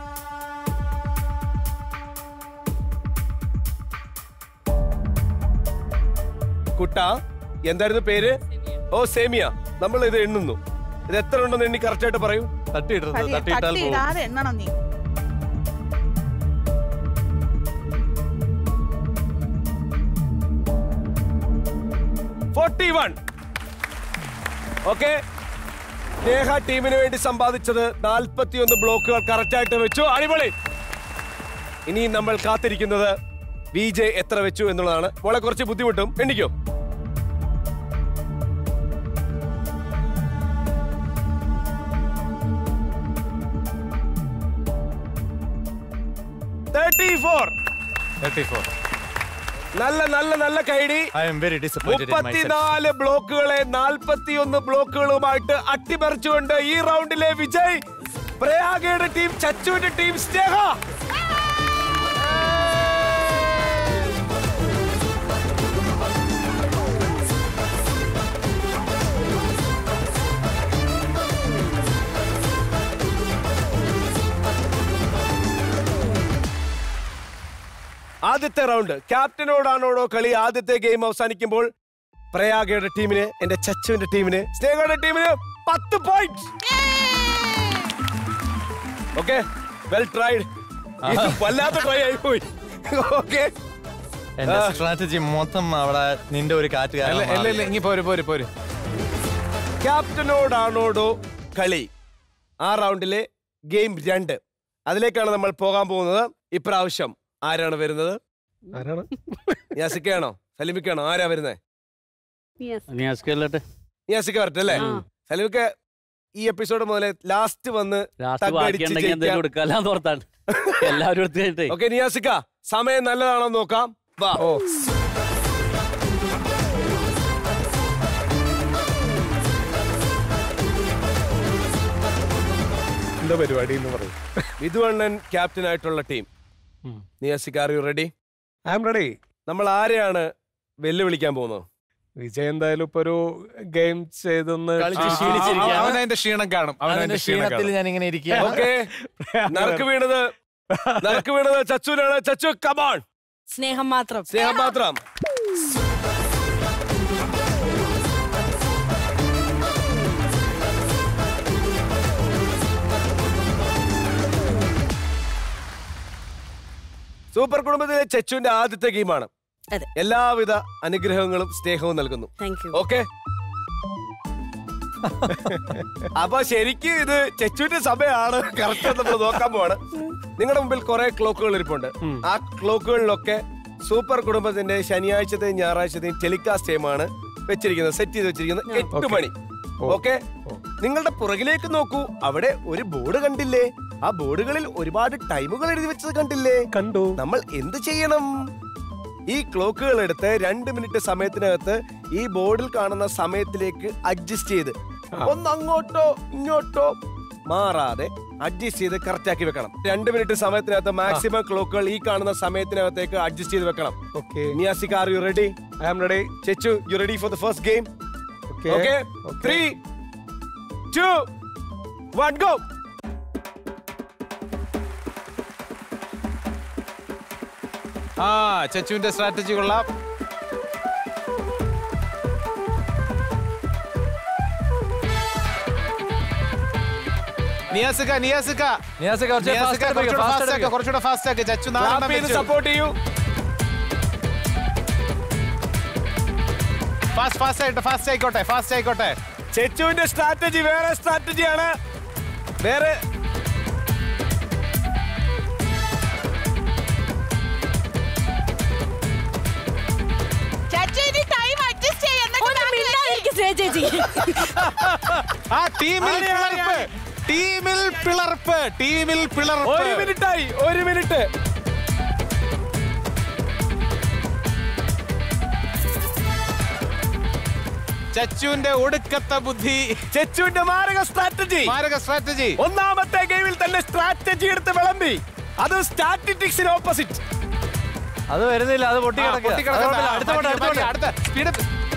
കുട്ട എന്തായിരുന്നു പേര് ഓ സേമിയ നമ്മൾ ഇത് എണ്ണുന്നു ഇത് എത്ര ഉണ്ടെന്ന് എണ്ണി കറക്റ്റ് ആയിട്ട് പറയൂ തട്ടിയിടുന്നത് തട്ടിയിട്ടാൽ പോകും തട്ടിയിടാതെ എണ്ണണം നീ ഫോർട്ടി വൺ ഓക്കെ സ്നേഹ ടീമിന് വേണ്ടി സമ്പാദിച്ചത് നാൽപ്പത്തിയൊന്ന് ബ്ലോക്കുകൾ കറക്റ്റ് ആയിട്ട് വെച്ചു അടിപൊളി ഇനി നമ്മൾ കാത്തിരിക്കുന്നത് വി ജെ എത്ര വെച്ചു എന്നുള്ളതാണ് മോളെ കുറച്ച് ബുദ്ധിമുട്ടും എണ്ണിക്കോ തേർട്ടി ഫോർ തേർട്ടി ഫോർ നല്ല നല്ല നല്ല കൈഡി ഐ എം വെരി ഡിസപ്പോയിന്റഡ് മുപ്പത്തിനാല് ബ്ലോക്കുകളെ നാൽപ്പത്തിയൊന്ന് ബ്ലോക്കുകളുമായിട്ട് അട്ടിമറിച്ചുകൊണ്ട് ഈ റൗണ്ടിലെ വിജയ് പ്രയാഗയുടെ ടീം ചച്ചുവിന്റെ ടീം സ്നേഹ ആദ്യത്തെ റൗണ്ട് ക്യാപ്റ്റനോടാണോടോ കളി ആദ്യത്തെ ഗെയിം അവസാനിക്കുമ്പോൾ പ്രയാഗയുടെ ടീമിന് എന്റെ ചച്ചുവിന്റെ ടീമിന് സ്നേഹയുടെ ടീമിന് പത്ത് പോയിന്റ് ഓക്കെ വെൽ ട്രൈഡ് വല്ലാത്ത ട്രൈ ആയി പോയി ഓക്കെ എന്റെ സ്ട്രാറ്റജി മൊത്തം അവിടെ നിന്റെ ഒരു കാറ്റ് കാരണം അല്ല അല്ല മാറി. ഇങ്ങി പോര് പോര് പോര് ക്യാപ്റ്റനോടാണോടോ കളി ആ റൗണ്ടിലെ ഗെയിം രണ്ട് അതിലേക്കാണ് നമ്മൾ പോകാൻ പോകുന്നത് ഇപ്രാവശ്യം ആരാണ് വരുന്നത് ആരാണ് നിയാസിക്കയാണോ സലിമിക്കാണോ ആരാ വരുന്നേ നിയാസ്കല്ലോട്ടെ നിയാസിക്ക വരട്ടെ അല്ലേ സലിമിക്ക ഈ എപ്പിസോഡ് മുതലേ ലാസ്റ്റ് വന്ന് ലാസ്റ്റ് ബാക്കി ഉണ്ടെങ്കിൽ എന്തെങ്കിലും എടുക്കാല്ലാന്ന് ഓർത്താണ് എല്ലാവരും എടുത്ത് കഴിഞ്ഞിട്ടേ ഓക്കെ നിയാസിക്ക സമയം നല്ലതാണോ നോക്കാം വാ ഓ എന്താ പരിപാടി എന്ന് പറയും വിധുവണ്ണൻ ക്യാപ്റ്റൻ ആയിട്ടുള്ള ടീം നിയാസിക്ക are you ready I'm ready നമ്മൾ ആരെയാണ് വെല്ലുവിളിക്കാൻ പോകുന്നത് വിജയ് എന്തായാലും ഇപ്പൊ ഒരു ഗെയിം ചെയ്തൊന്ന് കളിച്ച് അവനതിന്റെ ക്ഷീണം കാണും അവനതിന്റെ ക്ഷീണം കാണും ഞാനിങ്ങനെ ഇരിക്കുകയാണ് ഓക്കെ നറുക്ക് വീണത് നറുക്ക് വീണത് ചച്ചുനാണ് ചച്ചു കമാൺ സ്നേഹം മാത്രം സ്നേഹം മാത്രം സൂപ്പർ കുടുംബത്തിലെ ചെച്ചുവിന്റെ ആദ്യത്തെ ഗെയിമാണ് അതെ. എല്ലാവിധ അനുഗ്രഹങ്ങളും സ്നേഹവും നൽകുന്നു താങ്ക് യു ഓക്കെ അപ്പൊ ശരിക്കും ഇത് ചെച്ചുവിന്റെ സമയമാണ് കറക്റ്റ് നമ്മൾ നോക്കാൻ പോവാണ് നിങ്ങളുടെ മുമ്പിൽ കുറെ ക്ലോക്കുകൾ ഇരിപ്പുണ്ട് ആ ക്ലോക്കുകളിലൊക്കെ സൂപ്പർ കുടുംബത്തിന്റെ ശനിയാഴ്ചത്തെയും ഞായറാഴ്ചത്തെയും ടെലികാസ്റ്റ് ടൈമാണ് വെച്ചിരിക്കുന്നത് സെറ്റ് ചെയ്ത് വെച്ചിരിക്കുന്നത് എട്ട് Okay. മണി ഓക്കെ നിങ്ങളുടെ പുറകിലേക്ക് നോക്കൂ അവിടെ ഒരു ബോർഡ് കണ്ടില്ലേ ആ ബോർഡുകളിൽ ഒരുപാട് ടൈമുകൾ എഴുതി വെച്ചത് കണ്ടില്ലേ കണ്ടു നമ്മൾ എന്ത് ചെയ്യണം ഈ ക്ലോക്കുകൾ എടുത്ത് രണ്ട് മിനിറ്റ് സമയത്തിനകത്ത് ഈ ബോർഡിൽ കാണുന്ന സമയത്തിലേക്ക് അഡ്ജസ്റ്റ് ചെയ്ത് ഒന്ന് അങ്ങോട്ടോ ഇങ്ങോട്ടോ മാറാതെ അഡ്ജസ്റ്റ് ചെയ്ത് കറക്റ്റ് ആക്കി വെക്കണം രണ്ട് മിനിറ്റ് സമയത്തിനകത്ത് മാക്സിമം ക്ലോക്കുകൾ ഈ കാണുന്ന സമയത്തിനകത്തേക്ക് അഡ്ജസ്റ്റ് ചെയ്ത് വെക്കണം ഓക്കെ നിയാസിക് are you ready I am ready Chechu you ready for the first game okay okay three two one go ആ ചച്ചുവിന്റെ സ്ട്രാറ്റജി കൊള്ളാം നിയാസിക്ക നിയാസിക്ക നിയാസിക്ക കുറച്ച് നിയാസിക്ക fast ആക്ക്, കുറച്ചുകൂടെ fast fast ആക്ക്, ആക്ക്. കുറച്ചുകൂടെ ഫാസ്റ്റ് ആക്ക് ചച്ചു നാലെണ്ണം വെച്ചു സപ്പോർട്ട് ചെയ്യൂ ഫാസ്റ്റ് ഫാസ്റ്റ് ആയിട്ട് ഫാസ്റ്റ് ആയിക്കോട്ടെ ഫാസ്റ്റ് ആയിക്കോട്ടെ ചെച്ചുവിന്റെ സ്ട്രാറ്റജി വേറെ സ്ട്രാറ്റജിയാണ് വേറെ ചച്ചു ഇനി ടൈം അഡ്ജസ്റ്റ് ഒന്ന് മിണ്ടാതിരിക്ക് ശ്രേയ ചേച്ചി ആ ടീമിൽ പിളർപ്പ് ടീമിൽ പിളർപ്പ് ടീമിൽ ഒരു പിളർപ്പ് മിനിറ്റ് ആയി ഒരു മിനിറ്റ് ചച്ചുവിന്റെ ഒടുക്കത്തെ ബുദ്ധി ചെച്ചുവിന്റെ മാരക സ്ട്രാറ്റജി മാരക സ്ട്രാറ്റജി ഒന്നാമത്തെ ഗെയിമിൽ തന്നെ സ്ട്രാറ്റജി എടുത്ത് വിളമ്പി അത് സ്റ്റാറ്റിറ്റിക്സിന് ഓപ്പോസിറ്റ് അത് വരുന്നില്ല അത് പൊട്ടി ആ, കിടക്കുക പൊട്ടിക്കിടക്കണ്ട. അതുകൊണ്ടല്ല, അടുത്ത മാറ്റി, പോട്ടെ, അടുത്ത മാറ്റി, പോട്ടെ. അടുത്ത സ്പീഡ്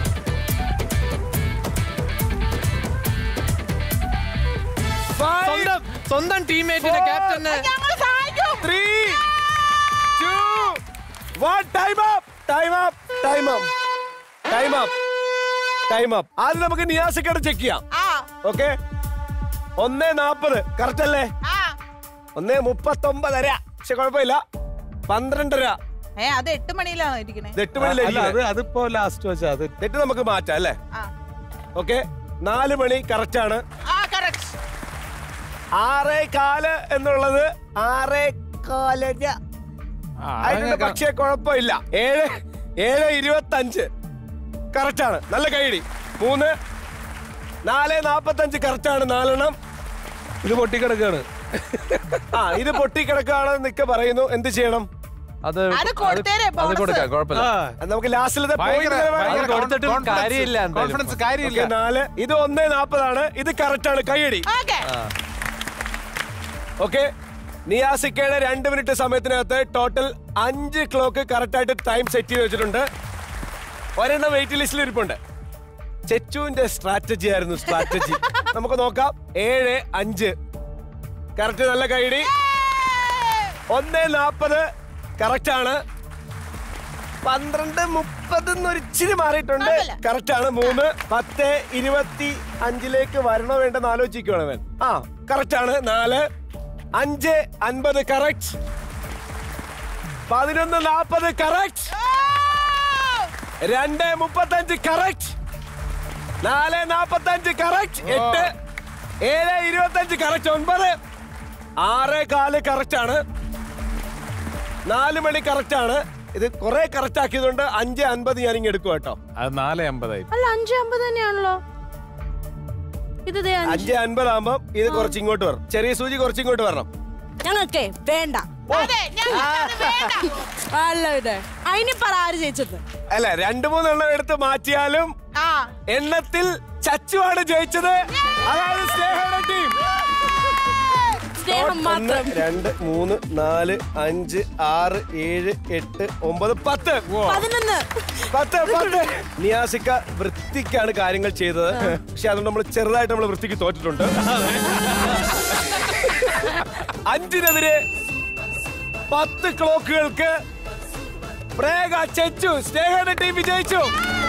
സ്വന്തം സ്വന്തം ടീംമേറ്റിന്റെ ക്യാപ്റ്റന് ഞങ്ങൾ സഹായിക്കും three two one time up time up time up time up time up ആദ്യം നമുക്ക് നിയാസിക്കടെ ചെക്ക് ചെയ്യാം ആ ഓക്കെ ഒന്ന് നാപ്പത് കറക്റ്റ് അല്ലേ ആ ഒന്ന് മുപ്പത്തൊമ്പതര പക്ഷെ കുഴപ്പമില്ല പന്ത്രണ്ടര ഏ അത് എട്ട് മണിയിലാണ് ഇരിക്കണേ ഇത് എട്ട് അല്ല മണിയിലേക്ക് അത് അതിപ്പോ ലാസ്റ്റ് വെച്ചാ അത് തെറ്റ് നമുക്ക് മാറ്റാം അല്ലേ ആ ഓക്കെ നാല് മണി കറക്റ്റ് ആണ് ആ കറക്റ്റ് ആറേ കാല് എന്നുള്ളത് ആറേ കാലര ആയിട്ടുണ്ട് പക്ഷേ കുഴപ്പമില്ല ഏഴ് ഏഴ് ഇരുപത്തി അഞ്ച് കറക്റ്റ് ആണ് നല്ല കൈയടി മൂന്ന് നാല് നാപ്പത്തഞ്ച് കറക്റ്റ് ആണ് നാലെണ്ണം ഇത് പൊട്ടിക്കിടക്കാണ് ആ ഇത് പൊട്ടിക്കിടക്കാണ് നിക്ക പറയുന്നു എന്ത് ചെയ്യണം അത് അത് കൊടുത്തേരെ അത് bonus. കൊടുക്കാം കുഴപ്പമില്ല അത് നമുക്ക് ലാസ്റ്റിലത്തെ ഭയങ്കര ഭയങ്കര കൊടുത്തിട്ടും confidence- കാര്യമില്ല എന്തായാലും. കോൺഫിഡൻസ് കാര്യമില്ല നാല് ഇത് ഒന്നേ നാപ്പതാണ് ഇത് കറക്റ്റ് ആണ് കൈയടി ഓക്കെ ഓക്കെ നിയാസിക്കയുടെ രണ്ട് മിനിറ്റ് സമയത്തിനകത്ത് ടോട്ടൽ അഞ്ച് ക്ലോക്ക് കറക്റ്റ് ആയിട്ട് ടൈം സെറ്റ് ചെയ്ത് വെച്ചിട്ടുണ്ട് ഒരെണ്ണം വെയിറ്റ് ലിസ്റ്റിൽ ഇരിപ്പുണ്ട് ചെച്ചുവിന്റെ സ്ട്രാറ്റജി ആയിരുന്നു സ്ട്രാറ്റജി നമുക്ക് നോക്കാം ഏഴ് അഞ്ച് കറക്റ്റ് നല്ല കൈയടി ഒന്ന് നാപ്പത് കറക്റ്റ് ആണ് പന്ത്രണ്ട് മുപ്പത് ഇച്ചിരി മാറിയിട്ടുണ്ട് കുഴപ്പമില്ല. കറക്റ്റ് ആണ് മൂന്ന് പത്ത് ഇരുപത്തി അഞ്ചിലേക്ക് വരണോ വേണ്ടെന്ന് ആലോചിക്കുകയാണ് അവൻ ആ കറക്റ്റ് ആണ് നാല് അഞ്ച് അൻപത് കറക്റ്റ് പതിനൊന്ന് നാപ്പത് കറക്റ്റ് രണ്ട് മുപ്പത്തഞ്ച് കറക്റ്റ് നാല് നാപ്പത്തഞ്ച് കറക്റ്റ് എട്ട് ഏഴ് ഇരുപത്തഞ്ച് കറക്റ്റ് ഒൻപത് ആറ് കാല് കറക്റ്റ് ആണ് നാല് മണി കറക്റ്റ് ആണ് ഇത് കുറെ കറക്റ്റ് ആക്കിയതുകൊണ്ട് അഞ്ച് അൻപത് ഞാൻ ഇങ്ങ് എടുക്കും കേട്ടോ അത് നാല് അമ്പതായി അല്ല അഞ്ച് അമ്പത് തന്നെയാണല്ലോ ഇത് ദേ അഞ്ച്. അഞ്ച് അൻപതാകുമ്പോ ഇത് കുറച്ച് ഇങ്ങോട്ട് വരണം ചെറിയ സൂചി കുറച്ച് ഇങ്ങോട്ട് വരണം ഞങ്ങൾക്കേ വേണ്ട അല്ല ഇത് അതിന് പറ ആര് ജയിച്ചത് അല്ല രണ്ടു മൂന്നെണ്ണം എടുത്ത് മാറ്റിയാലും എണ്ണത്തിൽ ചച്ചുവാണ് ജയിച്ചത് അതാണ് സ്നേഹയുടെ ടീം സ്നേഹം ഒന്ന് മാത്രം രണ്ട് മൂന്ന് നാല് അഞ്ച് ആറ് ഏഴ് എട്ട് ഒമ്പത് പത്ത് പതിനൊന്ന് പത്ത് പത്ത് നിയാസിക്ക വൃത്തിക്കാണ് കാര്യങ്ങൾ ചെയ്തത് പക്ഷെ അതുകൊണ്ട് നമ്മൾ ചെറുതായിട്ട് നമ്മൾ വൃത്തിക്ക് തോറ്റിട്ടുണ്ട് അഞ്ചിനെതിരെ പത്ത് ക്ലോക്കുകൾക്ക് പ്രേഗ ചെച്ചു സ്നേഹയുടെ ടീം വിജയിച്ചു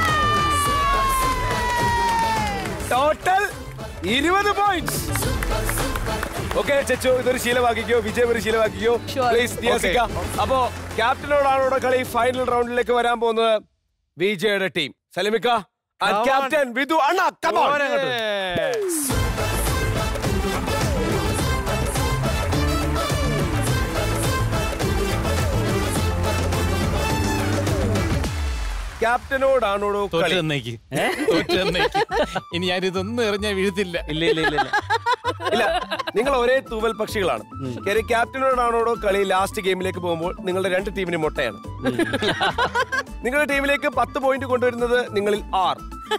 ടോട്ടൽ ഇരുപത് പോയിന്റ്സ് ഓക്കെ ചെച്ചു ഇതൊരു ശീലമാക്കിക്കോ വിജയം ഒരു ശീലമാക്കിക്കോ പ്ലീസ് നിയാസിക്ക അപ്പോ ക്യാപ്റ്റനോടാണോടെ കളി ഫൈനൽ റൗണ്ടിലേക്ക് വരാൻ പോകുന്നത് വിജയുടെ ടീം സലിമിക്ക ക്യാപ്റ്റൻ വിധു അണ്ണ come on. ക്യാപ്റ്റനോടാണോടോ തോറ്റു കളി തന്നേക്ക് തോറ്റു തന്നേക്ക് ഇനി ഞാൻ ഇതൊന്നും എറിഞ്ഞാൽ വീഴത്തില്ല ഇല്ല ഇല്ല ഇല്ല ഇല്ല നിങ്ങൾ ഒരേ തൂവൽ പക്ഷികളാണ് കാര്യം ക്യാപ്റ്റനോടാണോടോ കളി ലാസ്റ്റ് ഗെയിമിലേക്ക് പോകുമ്പോൾ നിങ്ങളുടെ രണ്ട് ടീമിന് മുട്ടയാണ് നിങ്ങളുടെ ടീമിലേക്ക് പത്ത് പോയിന്റ് കൊണ്ടുവരുന്നത് നിങ്ങളിൽ ആർ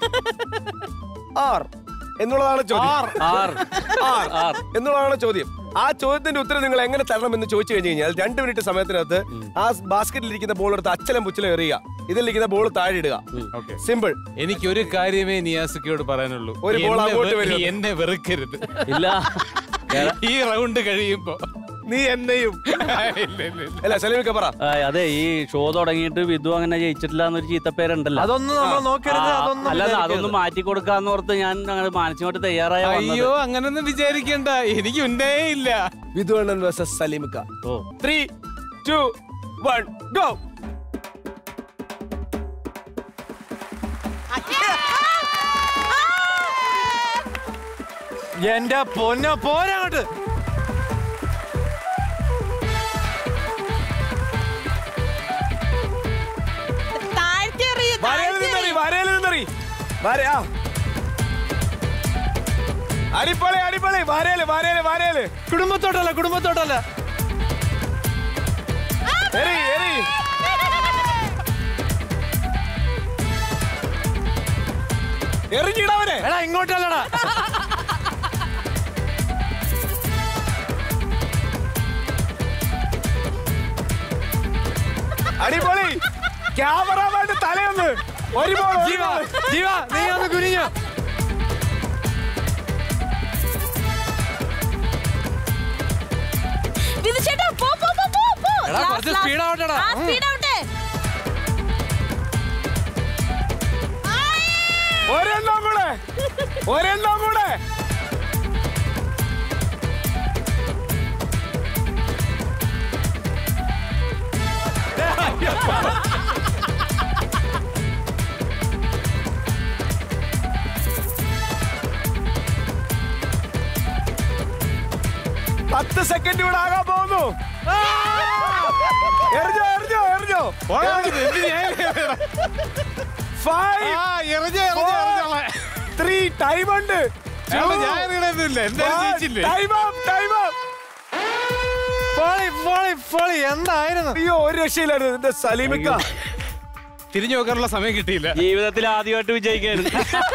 ആർ എന്നുള്ളതാണ് ചോദ്യം ആർ. ആർ. ആർ. എന്നുള്ളതാണ് ചോദ്യം ആ ചോദ്യത്തിന്റെ ഉത്തരം നിങ്ങൾ എങ്ങനെ തരണം എന്ന് ചോദിച്ചു കഴിഞ്ഞു കഴിഞ്ഞാൽ രണ്ട് മിനിറ്റ് സമയത്തിനകത്ത് ആ ബാസ്ക്കറ്റിൽ ഇരിക്കുന്ന ബോൾ എടുത്ത് അച്ചലം പുച്ചലം എറിയുക ഇതിലിരിക്കുന്ന ബോൾ താഴെ ഇടുക ഓക്കെ സിമ്പിൾ എനിക്ക് ഒരു കാര്യമേ നിയാസിക്കയോട് പറയാനുള്ളൂ ഒരു ball എന്നെ അങ്ങോട്ട് വെ- വരും. എന്നെ വെറുക്കരുത് ഇല്ല ഈ റൗണ്ട് കഴിയുമ്പോ നീ എന്നെയും ഇല്ല, ഇല്ല, ഇല്ല. അല്ല സലീമിക്ക പറ ആ, അതെ ഈ ഷോ തുടങ്ങിയിട്ട് വിധു അങ്ങനെ ജയിച്ചിട്ടില്ല എന്നൊരു ചീത്തപ്പേരുണ്ടല്ലോ അതൊന്നും നമ്മൾ ആ. നോക്കരുത്, ആ, അതൊന്നും അല്ല വിചാരിക്കരുത്. അതൊന്നും മാറ്റി കൊടുക്കാന്ന് ഓർത്ത് ഞാൻ അങ്ങനെ മാനസികമായിട്ട് തയ്യാറായ അയ്യോ അങ്ങനൊന്നും വിചാരിക്കണ്ട എനിക്ക് ഉന്നേ ഇല്ല വിധുവണ്ണൻ വേഴ്സസ് സലീമിക്ക ഓ ത്രീ ടു വൺ ഗോ എന്റെ പൊന്ന പോരാങ്ങോട്ട് താഴ്ത്തി എറിയ്, വരയിൽ താഴ്ത്തി നിന്നെറി എറിയ്. വരയിൽ നിന്നെറി വര ആ അടിപൊളി അടിപൊളി വരയില് വരയില് വരയില് കുടുംബത്തോട്ടല്ല കുടുംബത്തോട്ടല്ല എറി എറി എറിഞ്ഞിടവനെ എടാ ഇങ്ങോട്ടല്ലടാ അടിപൊളി ക്യാമറമാന്റെ തലയൊന്ന് ഒരു ബോൾ ഒരു ജീവ ബോൾ ജീവ നീ ഒന്ന് കുനിഞ്ഞു വിധു ചേട്ടാ പോ പോ പോ പോ പോ എടാ, Last, കുറച്ച് last. speed ആവട്ടെടാ. ആ ഉം. സ്പീഡ് ആവട്ടെ ഒരെണ്ണം കൂടെ ഒരെണ്ണം കൂടെ പത്ത് സെക്കൻഡ് കൂടെ ആകാൻ പോകുന്നു എറിഞ്ഞോ എറിഞ്ഞോ എറിഞ്ഞോ ഫൈവ് ത്രീ ടൈം ഉണ്ട് ഞാൻ എറിയണമൊന്നുമില്ല. എന്തായാലും ജയിച്ചില്ലേ? പോളി പോളി പോളി എന്തായിരുന്നു അയ്യോ ഒരു രക്ഷയില്ലായിരുന്നു എന്റെ സലീമിക്ക തിരിഞ്ഞു നോക്കാനുള്ള സമയം കിട്ടിയില്ല ജീവിതത്തിൽ ആദ്യമായിട്ട് വിജയിക്കായിരുന്നു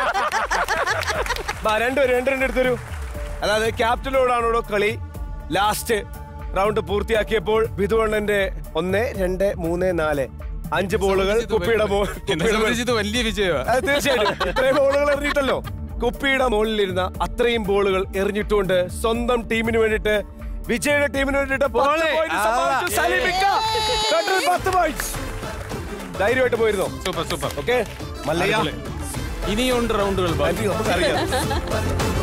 ബാ, രണ്ടുപേരും രണ്ട് രണ്ട് എടുത്തൊരു അതായത് ക്യാപ്റ്റനോടാണോ കളി ലാസ്റ്റ് റൗണ്ട് പൂർത്തിയാക്കിയപ്പോൾ വിധുവണ്ണന്റെ ഒന്ന് രണ്ട് മൂന്ന് നാല് അഞ്ച് ബോളുകൾ കുപ്പിയുടെ മോ- എന്നെ കുപ്പിയുടെ മേൽ- സംബന്ധിച്ച് ഇത് വലിയ വിജയമാണ് അത് തീർച്ചയായിട്ടും ഇത്രയും ബോളുകൾ എറിഞ്ഞിട്ടല്ലോ കുപ്പിയുടെ മുകളിലിരുന്ന അത്രയും ബോളുകൾ എറിഞ്ഞിട്ടുകൊണ്ട് സ്വന്തം ടീമിന് വേണ്ടിയിട്ട് വിജയുടെ ടീമിന് വേണ്ടിയിട്ട് പത്ത് ബോള്. point ആ. സമ്മാനിച്ചു സലീമിക്ക. ടോട്ടൽ പത്ത് points. ധൈര്യമായിട്ട് പോയിരുന്നോ സൂപ്പർ സൂപ്പർ ഓക്കെ മല്ലയ്യ അടിപൊളി. ഇനിയുണ്ട് റൗണ്ടുകൾ ബാക്കി. ആന്റി, നമുക്കറിയാം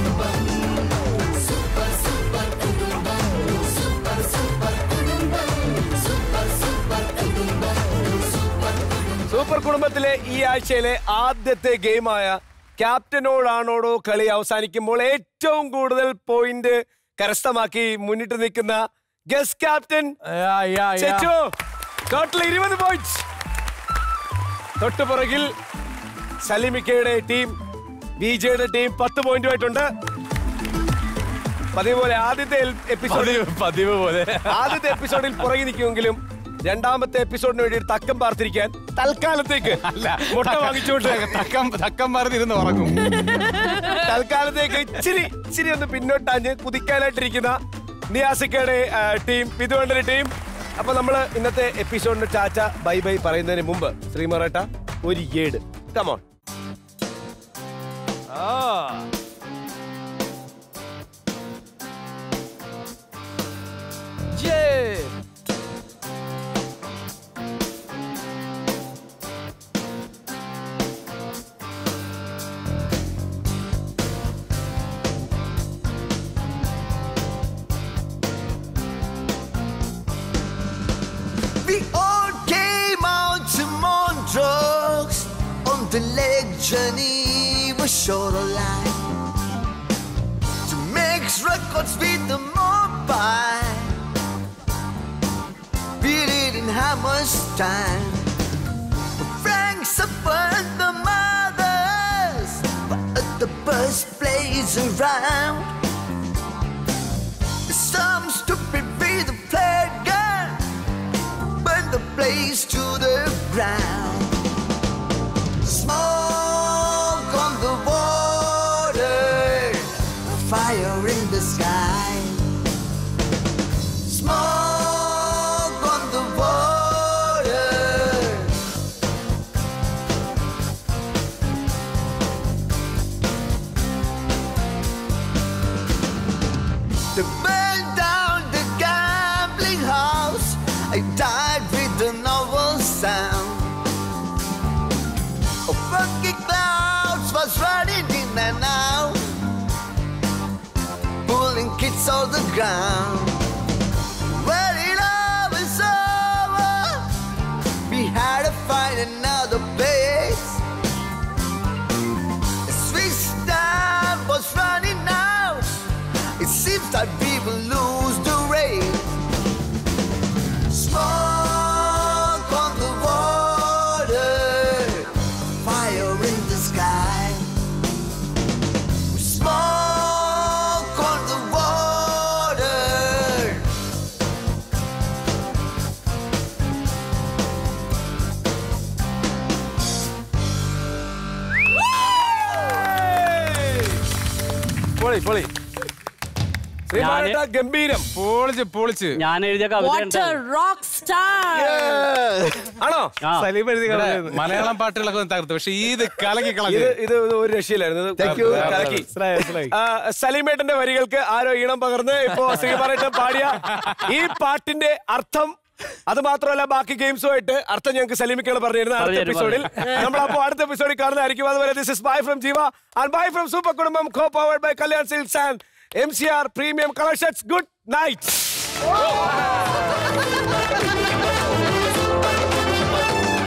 സൂപ്പർ കുടുംബത്തിലെ ഈ ആഴ്ചയിലെ ആദ്യത്തെ ഗെയിമായ ക്യാപ്റ്റനോടാണോടോ കളി അവസാനിക്കുമ്പോൾ ഏറ്റവും കൂടുതൽ പോയിന്റ് കരസ്ഥമാക്കി മുന്നിട്ട് നിൽക്കുന്ന ഗസ്റ്റ് ക്യാപ്റ്റൻ ചെച്ചു ടോട്ടൽ ഇരുപത് പോയിന്റ്സ് തൊട്ടു പുറകിൽ സലിമിക്കയുടെ ടീം വിജയുടെ ടീം പത്ത് പോയിന്റുമായിട്ടുണ്ട് പതിവ് പോലെ ആദ്യത്തെ എപ്പിസോഡിൽ പതിവ് പോലെ ആദ്യത്തെ എപ്പിസോഡിൽ പുറകെ നിൽക്കുമെങ്കിലും രണ്ടാമത്തെ എപ്പിസോഡിന് വേണ്ടി ഒരു തക്കം പാർത്തിരിക്കാൻ തൽക്കാലത്തേക്ക് അല്ല മുട്ട വാങ്ങിച്ചുകൊണ്ട് തക്കം തക്കം പറഞ്ഞിരുന്ന് ഉറങ്ങും തൽക്കാലത്തേക്ക് ഇച്ചിരി ഇച്ചിരി ഒന്ന് പിന്നോട്ടാഞ്ഞ് കുതിക്കാനായിട്ടിരിക്കുന്ന നിയാസിക്കയുടെ ആ, ടീം വിധുവണ്ടന്റെ ടീം അപ്പൊ നമ്മള് ഇന്നത്തെ എപ്പിസോഡിന് ചാച്ച ബൈ ബൈ പറയുന്നതിന് മുമ്പ് ശ്രീമറേട്ട ഒരു ഏട് come on We all came out to Montreux on the lake journey was short of life to mix records with the mobile. We didn't have much time. Franks upon the mothers, but the bus plays around. Some stupid with a played gun burn the place to the ground. Smoke on the water, fire in the sky. Smoke on the water. They burned down the gambling house. I died with the novel sound. Of funky clouds was running in and out, pulling kids off the ground. When it all was over, we had to find another place. The Swiss time was running out. It seems that we will lose the race. Smoke on the water, fire in the sky. Smoke on the water. പൊളി പൊളി ശ്രീമാരേട്ട ഗംഭീരം പൊളിച്ച് പൊളിച്ച് ഞാൻ എഴുതിയ കവിത What a rock star! ആണോ സലീം എഴുതി മലയാളം പാട്ടുകളൊക്കെ ഒന്ന് തകർത്ത് പക്ഷെ ഇത് കലക്കി ഇത് കളഞ്ഞു ഇത് ഒരു രക്ഷയിലായിരുന്നു ഇത് Thank you. കലക്കി മനസ്സിലായി, മനസ്സിലായി. ആ, സലീമേട്ടന്റെ വരികൾക്ക് ആരോ ഈണം പകർന്ന് ഇപ്പോ ശ്രീമാരേട്ടൻ പാടിയ ഈ പാട്ടിന്റെ അർത്ഥം അത് മാത്രമല്ല ബാക്കി ഗെയിംസുമായിട്ട് അർത്ഥം ഞങ്ങൾക്ക് സലീമിക്കാണ് പറഞ്ഞിരുന്നത് അടുത്ത പറഞ്ഞു, എപ്പിസോഡിൽ നമ്മൾ അപ്പോൾ അടുത്ത എപ്പിസോഡിൽ കാണുന്നതായിരിക്കും അതുവരെ this is bye from Jeeva and bye from super Kudumbam co powered by Kalyan silks and M C R premium collections good night